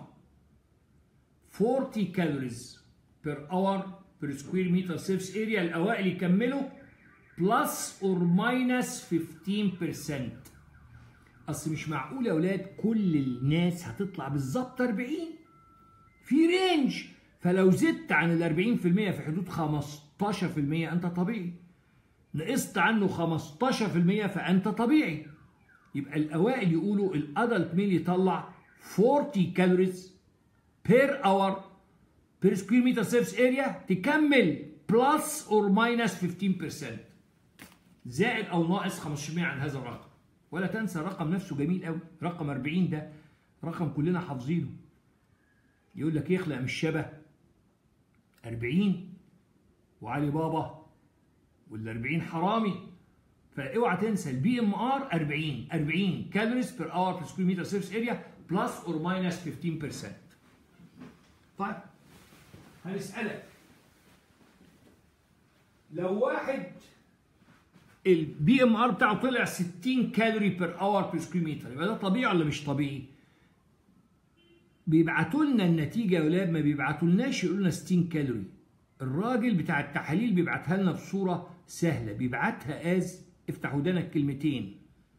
S1: 40 كالوريز بير اور بير سكوير متر سيرفس اريا الاوائل يكملوا بلس اور ماينس 15% اصل مش معقول يا اولاد كل الناس هتطلع بالظبط 40 في رينج فلو زدت عن ال 40% في حدود 15% انت طبيعي نقصت عنه 15% فانت طبيعي يبقى الاوائل يقولوا الادلت ميل يطلع 40 كالوريز بير اور بير سكوير متر سيرفس اريا تكمل بلس اور ماينس 15% زائد او ناقص 15% عن هذا الرقم ولا تنسى الرقم نفسه جميل قوي رقم 40 ده رقم كلنا حافظينه يقول لك يخلق مش شبه 40 وعلي بابا وال 40 حرامي فاوعى تنسى البي ام ار 40 40 كالوريز بير اور بير سكوير متر سيرفس اريا بلس اور ماينس 15% طيب هنسألك لو واحد البي ام ار بتاعه طلع 60 كالوري بير اور بير سكوير متر يبقى ده طبيعي ولا مش طبيعي؟ بيبعتوا لنا النتيجه يا ولاد ما بيبعتوا لناش يقولوا لنا 60 كالوري الراجل بتاع التحاليل بيبعتها لنا بصوره سهله بيبعتها از افتح ودانك كلمتين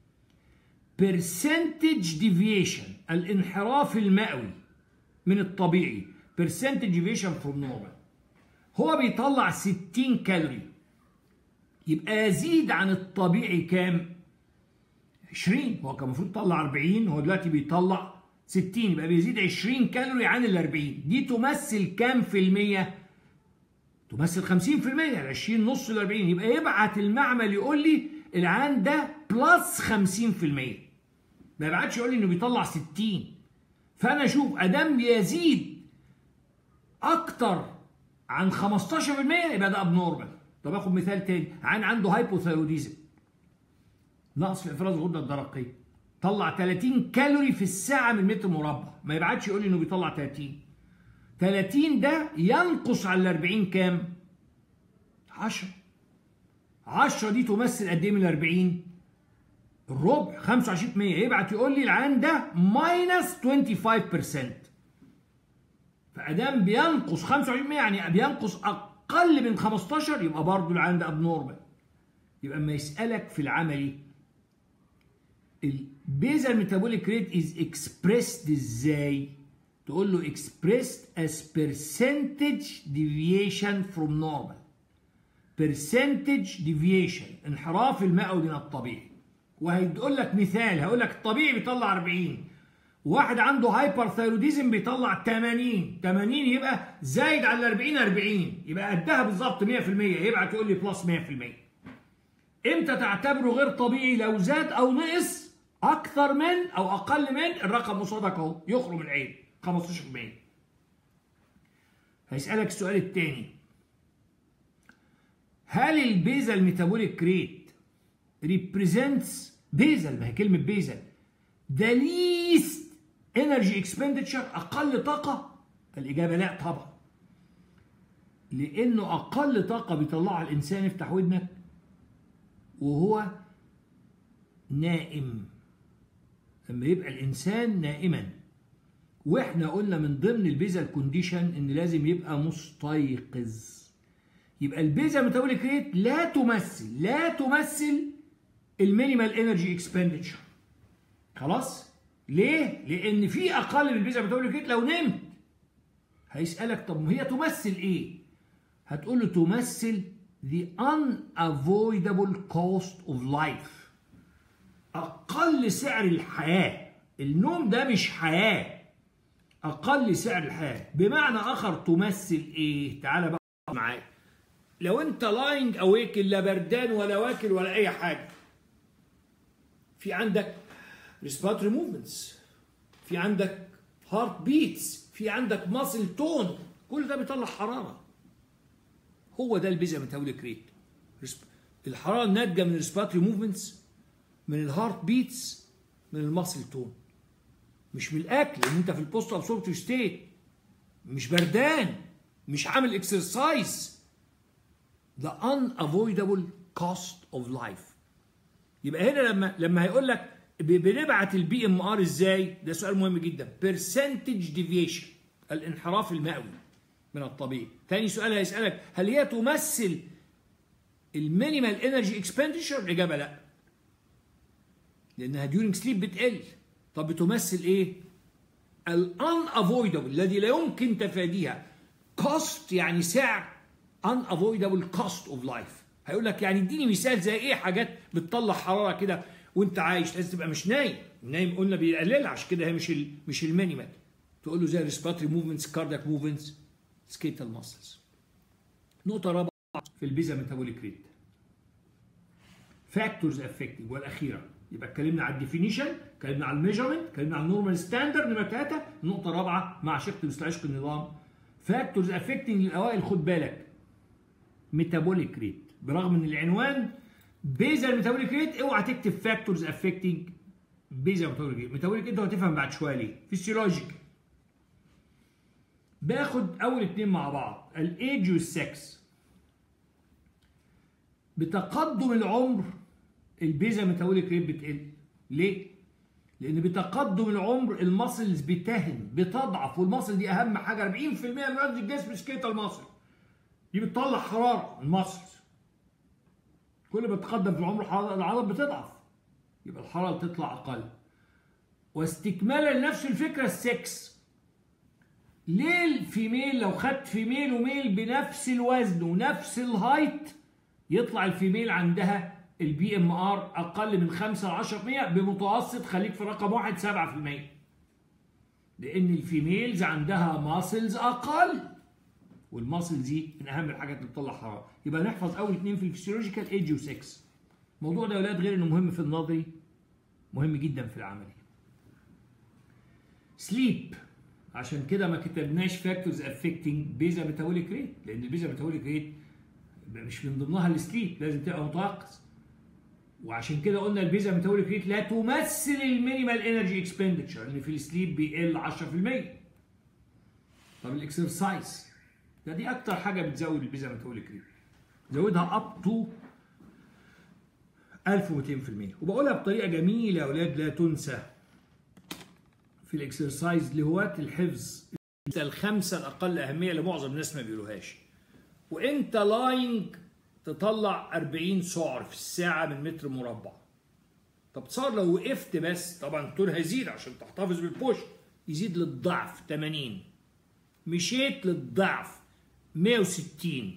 S1: percentage deviation الانحراف المئوي من الطبيعي percentage deviation from normal هو بيطلع 60 كالوري يبقى يزيد عن الطبيعي كام 20 هو كان المفروض يطلع 40 هو دلوقتي بيطلع 60 يبقى بيزيد 20 كالوري عن ال 40 دي تمثل كام في المية تمثل 50% يعني 20 نص ال 40 يبقى يبعت المعمل يقول لي العيان ده بلس 50% ما يبعتش يقول لي انه بيطلع 60 فانا اشوف ادام بيزيد اكتر عن 15% يبقى ده ابنورمال طب اخد مثال تاني عيان عنده هايبوثايروديزم نقص في افراز الغده الدرقيه طلع 30 كالوري في الساعه من متر مربع ما يبعتش يقول لي انه بيطلع 30 30 ده ينقص على ال 40 كام 10 10 دي تمثل قد ايه من ال 40 الربع 25% يبعت يقول لي العيان ده ماينس 25% فادام بينقص 25% يعني بينقص اقل من 15 يبقى برضه العيان ده ابنورمال يبقى اما يسالك في العملي البيزل ميتابوليك ريت از اكسبريسد ازاي تقول له expressed as percentage deviation from normal percentage deviation انحراف المئوي من الطبيعي وهيقول لك مثال هقول لك الطبيعي بيطلع 40 واحد عنده هايبر ثايروديزم بيطلع 80 80 يبقى زايد على 40 40 يبقى قدها بالظبط 100% يبعت يقول لي بلس 100% امتى تعتبره غير طبيعي لو زاد او نقص اكثر من او اقل من الرقم قصادك اهو يخرج من العين 15% هيسألك السؤال الثاني هل البيزل ميتابوليك ريت represents بيزل ما هي كلمة بيزل the least energy expenditure أقل طاقة الإجابة لا طبعا لأنه أقل طاقة بيطلعها الإنسان افتح ودنك وهو نائم لما يبقى الإنسان نائما واحنا قلنا من ضمن البيزل كونديشن ان لازم يبقى مستيقظ يبقى البيزل ميتابوليك ريت لا تمثل لا تمثل المينيمال انرجي اكسبندتشر خلاص ليه لان في اقل من البيزل ميتابوليك ريت لو نمت هيسالك طب هي تمثل ايه هتقول له تمثل the unavoidable cost of life اقل سعر الحياه النوم ده مش حياه اقل سعر الحياه بمعنى اخر تمثل ايه تعال بقى معايا لو انت لاينج اويكن لا بردان ولا واكل ولا اي حاجه في عندك ريسباتوري موفمنتس في عندك هارت بيتس في عندك ماسل تون كل ده بيطلع حراره هو ده البيزا ميتابوليك ريت الحراره الناتجه من الريسباتوري موفمنتس من الهارت بيتس من الماسل تون مش من الاكل لان انت في البوست ابسوربتيف ستيت مش بردان مش عامل اكسرسايز the unavoidable cost of life يبقى هنا لما لما هيقول لك بنبعت البي ام ار ازاي ده سؤال مهم جدا برسنتج ديفيشن الانحراف المئوي من الطبيعي ثاني سؤال هيسالك هل هي تمثل المينيمال انرجي اكسبندشر الاجابه لا لانها ديورنج سليب بتقل طب بتمثل ايه الان افويدبل الذي لا يمكن تفاديها كوست يعني سعر ان افويدبل كوست اوف لايف هيقول لك يعني اديني مثال زي ايه حاجات بتطلع حراره كده وانت عايش لازم تبقى مش نايم نايم قلنا بيقللها عشان كده هي مش ال مش المينيمال تقول له زي ريسباتري موفمنتس كاردياك موفمنتس سكيتال ماسلز نقطه رابعه في البيزا ميتابوليك ريت فاكتورز افكتنج والاخيره يبقى اتكلمنا على الديفينيشن اتكلمنا على الميجرمنت اتكلمنا على النورمال ستاندرد نمره ثلاثه نقطه رابعه مع شق مستعشق النظام فاكتورز افكتنج للاوائل خد بالك ميتابوليك ريت برغم ان العنوان بيزا ميتابوليك ريت اوعى تكتب فاكتورز افكتنج بيزا ميتابوليك ريت ميتابوليك انت هتفهم بعد شويه ليه فيسيولوجيك باخد اول اتنين مع بعض الايج والسكس بتقدم العمر البيزا ميتابوليك ريت بتقل ليه؟ لان بتقدم العمر الماسلز بتهن بتضعف والماسل دي اهم حاجه 40% من وزن الجسم سكيتال ماسل دي بتطلع حراره الماسلز كل ما تقدم في العمر العضلات بتضعف يبقى الحراره تطلع اقل واستكمالا لنفس الفكره السكس ليه الفيميل لو خدت فيميل وميل بنفس الوزن ونفس الهايت يطلع الفيميل عندها البي ام ار اقل من 5 ل 10% بمتوسط خليك في رقم واحد 7% لان الفيميلز عندها ماسلز اقل والماسلز دي من اهم الحاجات اللي بتطلع حراره يبقى نحفظ اول اثنين في الفسيولوجيكال ايج و6 الموضوع ده يا اولاد غير انه مهم في النظري مهم جدا في العملي سليب عشان كده ما كتبناش فاكتورز افكتنج بيزا ميتابوليك ريت لان البيزا ميتابوليك ريت مش من ضمنها السليب لازم تبقى متيقظ وعشان كده قلنا البيزا ميتابوليك ريت لا تمثل المينيمال انرجي اكسبندتشر لان في السليب بيقل 10% طب الاكسرسايز ده دي اكتر حاجه بتزود البيزا ميتابوليك ريت زودها اب تو 1200% وبقولها بطريقه جميله يا اولاد لا تنسى في الاكسرسايز لهواة الحفظ الخمسه الاقل اهميه اللي معظم الناس ما بيقولوهاش وانت لاينج تطلع 40 سعر في الساعه من متر مربع طب صار لو وقفت بس طبعا الطول هيزيد عشان تحتفظ بالبوش يزيد للضعف 80 مشيت للضعف 160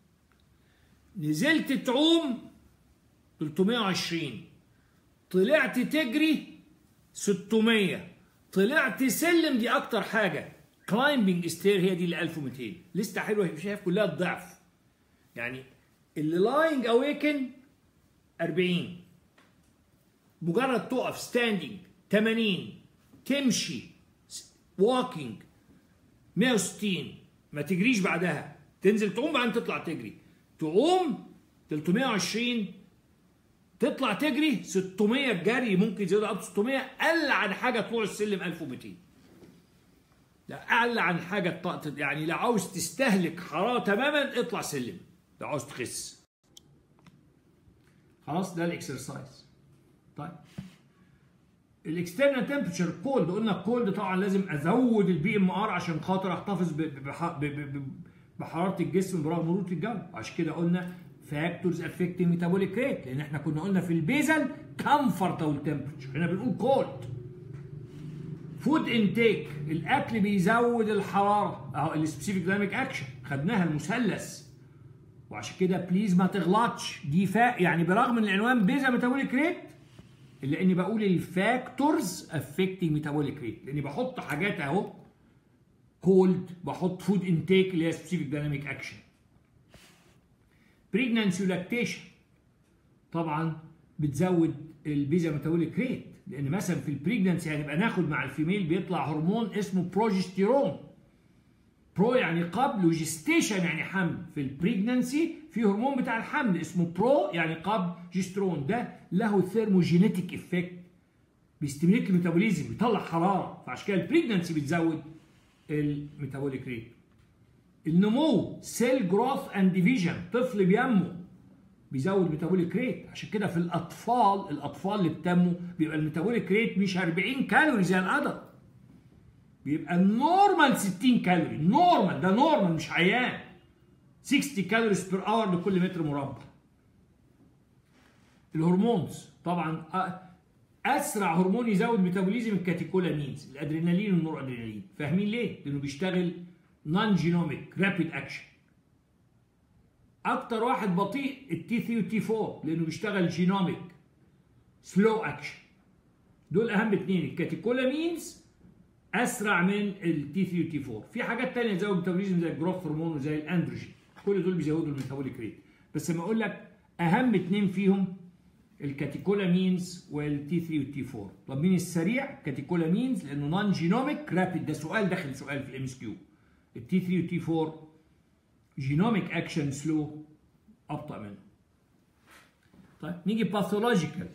S1: نزلت تعوم 320 طلعت تجري 600 طلعت سلم دي اكتر حاجه كلايمبنج ستير هي دي اللي 1200 لسه حلوه شايف كلها الضعف يعني اللي لاينج اويكن 40 مجرد تقف ستاندنج 80 تمشي واكينج 160 ما تجريش بعدها تنزل تعوم بعدين تطلع تجري تعوم 320 تطلع تجري 600 جري ممكن يزيد اب 600 قل عن حاجه طلوع السلم 1200 لا اقل عن حاجه يعني لو عاوز تستهلك حراره تماما اطلع سلم لو عاوز تخس خلاص ده الاكسرسايز طيب الاكسترنال تمبرتشر كولد قلنا الكولد طبعا لازم ازود البي ام ار عشان خاطر احتفظ بحراره الجسم برغم بروده الجو عشان كده قلنا فاكتورز افكتنج ميتابوليك ريت لان احنا كنا قلنا في البيزل كمفورتبل تمبرتشر هنا بنقول كولد فود انتيك الاكل بيزود الحراره اهو السبيسيفيك دايناميك اكشن خدناها المثلث وعشان كده بليز ما تغلطش دي فا يعني برغم ان العنوان بيزا ميتابوليك ريت الا اني بقول الفاكتورز افكتنج ميتابوليك ريت لاني بحط حاجات اهو كولد بحط فود انتيك اللي هي سبيسيفيك دايناميك اكشن بريجنانسي ولاكتيشن طبعا بتزود البيزا ميتابوليك ريت لان مثلا في البريجنانسي هنبقى ناخد مع الفيميل بيطلع هرمون اسمه بروجستيرون برو يعني قبل وجستيشن يعني حمل في البريجنانسي في هرمون بتاع الحمل اسمه برو يعني قبل جسترون ده له ثيرموجينيتيك افكت بيستميليت الميتابوليزم بيطلع حراره فعشان كده البريجنانسي بتزود الميتابوليك ريت النمو سيل جروث اند ديفيجن طفل بينمو بيزود ميتابوليك ريت عشان كده في الاطفال الاطفال اللي بتنمو بيبقى الميتابوليك ريت مش 40 كالوري زي الادلت بيبقى النورمال 60 كالوري نورمال ده نورمال مش عيان 60 كالوريز بير اور لكل متر مربع الهرمونز طبعا اسرع هرمون يزود ميتابوليزم الكاتيكولامينز الادرينالين والنور ادرينالين فاهمين ليه لانه بيشتغل نون جينوميك رابيد اكشن اكتر واحد بطيء التي 3 والتي 4 لانه بيشتغل جينوميك سلو اكشن دول اهم اثنين الكاتيكولامينز اسرع من التي 3 والتي 4 في حاجات ثانيه تزود الميتابوليزم زي الجروث هرمون وزي الاندروجين كل دول بيزودوا الميتابوليك ريت بس لما اقول لك اهم اثنين فيهم الكاتيكولامينز والتي 3 والتي 4 طب مين السريع كاتيكولامينز لانه نون جينوميك رابيد ده سؤال داخل سؤال في الام اس كيو التي 3 والتي 4 جينوميك اكشن سلو ابطا منه طيب نيجي باثولوجيكال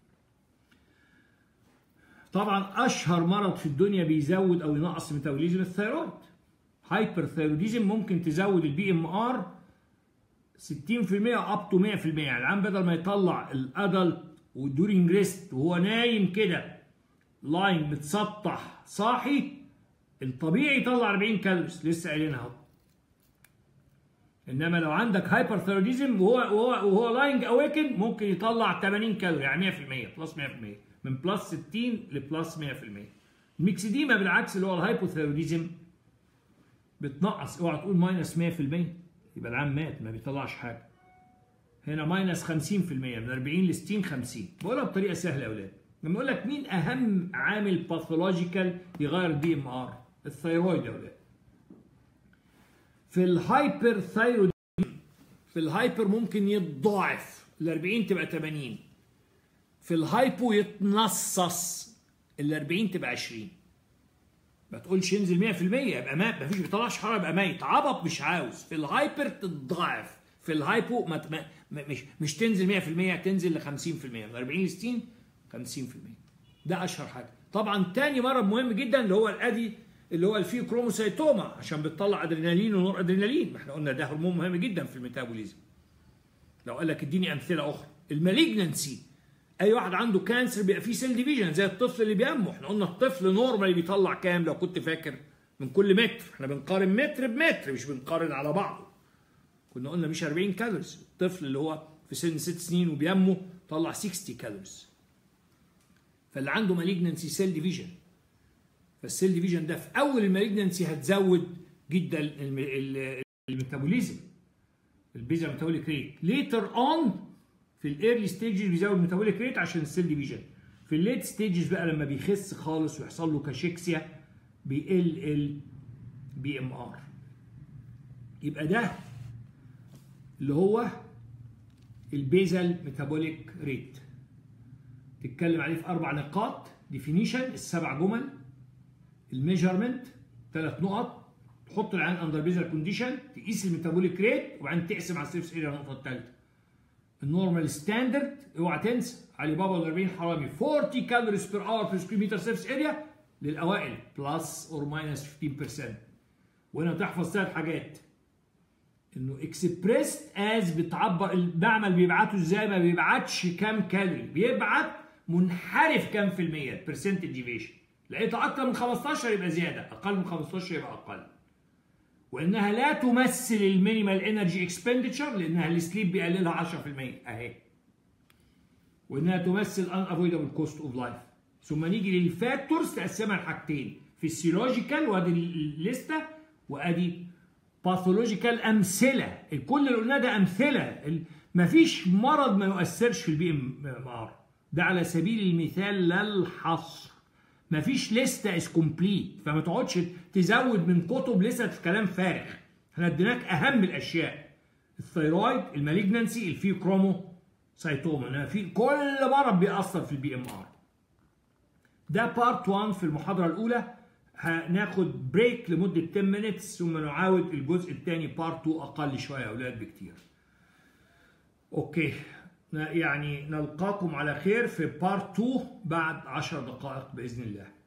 S1: طبعا اشهر مرض في الدنيا بيزود او ينقص ميتابوليزم الثيرويد هايبر ثيروديزم ممكن تزود البي ام ار 60% اب تو 100% يعني العام بدل ما يطلع الادلت ودورينج ريست وهو نايم كده لاين متسطح صاحي الطبيعي يطلع 40 كالوريز لسه قايلينها اهو انما لو عندك هايبر ثيروديزم وهو وهو وهو لاينج اويكن ممكن يطلع 80 كالوري يعني 100% بلس 100% من بلس 60 لبلس 100% الميكسيديما بالعكس اللي هو الهايبوثيروديزم بتنقص اوعى تقول ماينس 100% يبقى العام مات ما بيطلعش حاجه هنا ماينس 50% من 40 ل 60 50 بقولها بطريقه سهله يا اولاد لما اقول لك مين اهم عامل باثولوجيكال يغير الدي ام ار الثيرويد يا اولاد في الهايبر ثايروديزم في الهايبر ممكن يتضاعف ال 40 تبقى 80 في الهايبو يتنصص ال 40 تبقى 20 ما تقولش ينزل 100% يبقى مات ما فيش بيطلعش حراره يبقى ميت عبط مش عاوز في الهايبر تتضاعف في الهايبو ما ما ما مش مش تنزل 100% تنزل ل 50% من 40 ل 60 50% ده اشهر حاجه طبعا تاني مرض مهم جدا اللي هو الادي اللي هو الفيو كروموسيتوما عشان بتطلع ادرينالين ونور ادرينالين ما احنا قلنا ده هرمون مهم جدا في الميتابوليزم لو قال لك اديني امثله اخرى المالجنسي اي واحد عنده كانسر بيبقى فيه سيل ديفيجن زي الطفل اللي بينمو احنا قلنا الطفل نورمالي بيطلع كام لو كنت فاكر من كل متر احنا بنقارن متر بمتر مش بنقارن على بعضه كنا قلنا مش 40 كالوريز الطفل اللي هو في سن 6 سنين وبينمو طلع 60 كالوريز فاللي عنده مالجنسي سيل ديفيجن فالسيل ديفيجن ده في اول المالجنسي هتزود جدا الميتابوليزم البيزا ميتابوليك ريت ليتر اون في الايرلي ستيجز بيزود الميتابوليك ريت عشان السيل ديفيجن في الليت ستيجز بقى لما بيخس خالص ويحصل له كاشيكسيا بيقل ال بي ام ار يبقى ده اللي هو البيزل ميتابوليك ريت تتكلم عليه في اربع نقاط ديفينيشن السبع جمل الميجرمنت ثلاث نقط تحط العين اندر بيزل كونديشن تقيس الميتابوليك ريت وبعدين تقسم على السيرفس اريا النقطه الثالثه النورمال ستاندرد اوعى تنسى علي بابا ال 40 حرامي 40 كالوريز بير اور بير سكوير متر سيرفس اريا للاوائل بلس اور ماينس 15% وهنا تحفظ ثلاث حاجات انه اكسبريست از بتعبر المعمل بيبعته ازاي ما بيبعتش كام كالوري بيبعت منحرف كام في المية البرسنتج ديفيشن لقيته اكتر من 15 يبقى زياده اقل من 15 يبقى اقل وانها لا تمثل المينيمال انرجي اكسبندتشر لانها السليب بيقللها 10% اهي وانها تمثل ان افويدبل كوست اوف لايف ثم نيجي للفاكتورز تقسمها لحاجتين فيسيولوجيكال وادي الليسته وادي باثولوجيكال امثله كل اللي قلناه ده امثله مفيش مرض ما يؤثرش في البي ام ار ده على سبيل المثال لا الحصر مفيش لسته از كومبليت فما تقعدش تزود من كتب لسه في كلام فارغ احنا اديناك اهم الاشياء الثيرويد المالجنسي الفيو كرومو سايتوما في كل مرض بيأثر في البي ام ار ده بارت 1 في المحاضره الاولى هناخد بريك لمده 10 مينتس ثم نعاود الجزء الثاني بارت 2 اقل شويه يا اولاد بكتير اوكي يعني نلقاكم على خير في بارت 2 بعد 10 دقائق باذن الله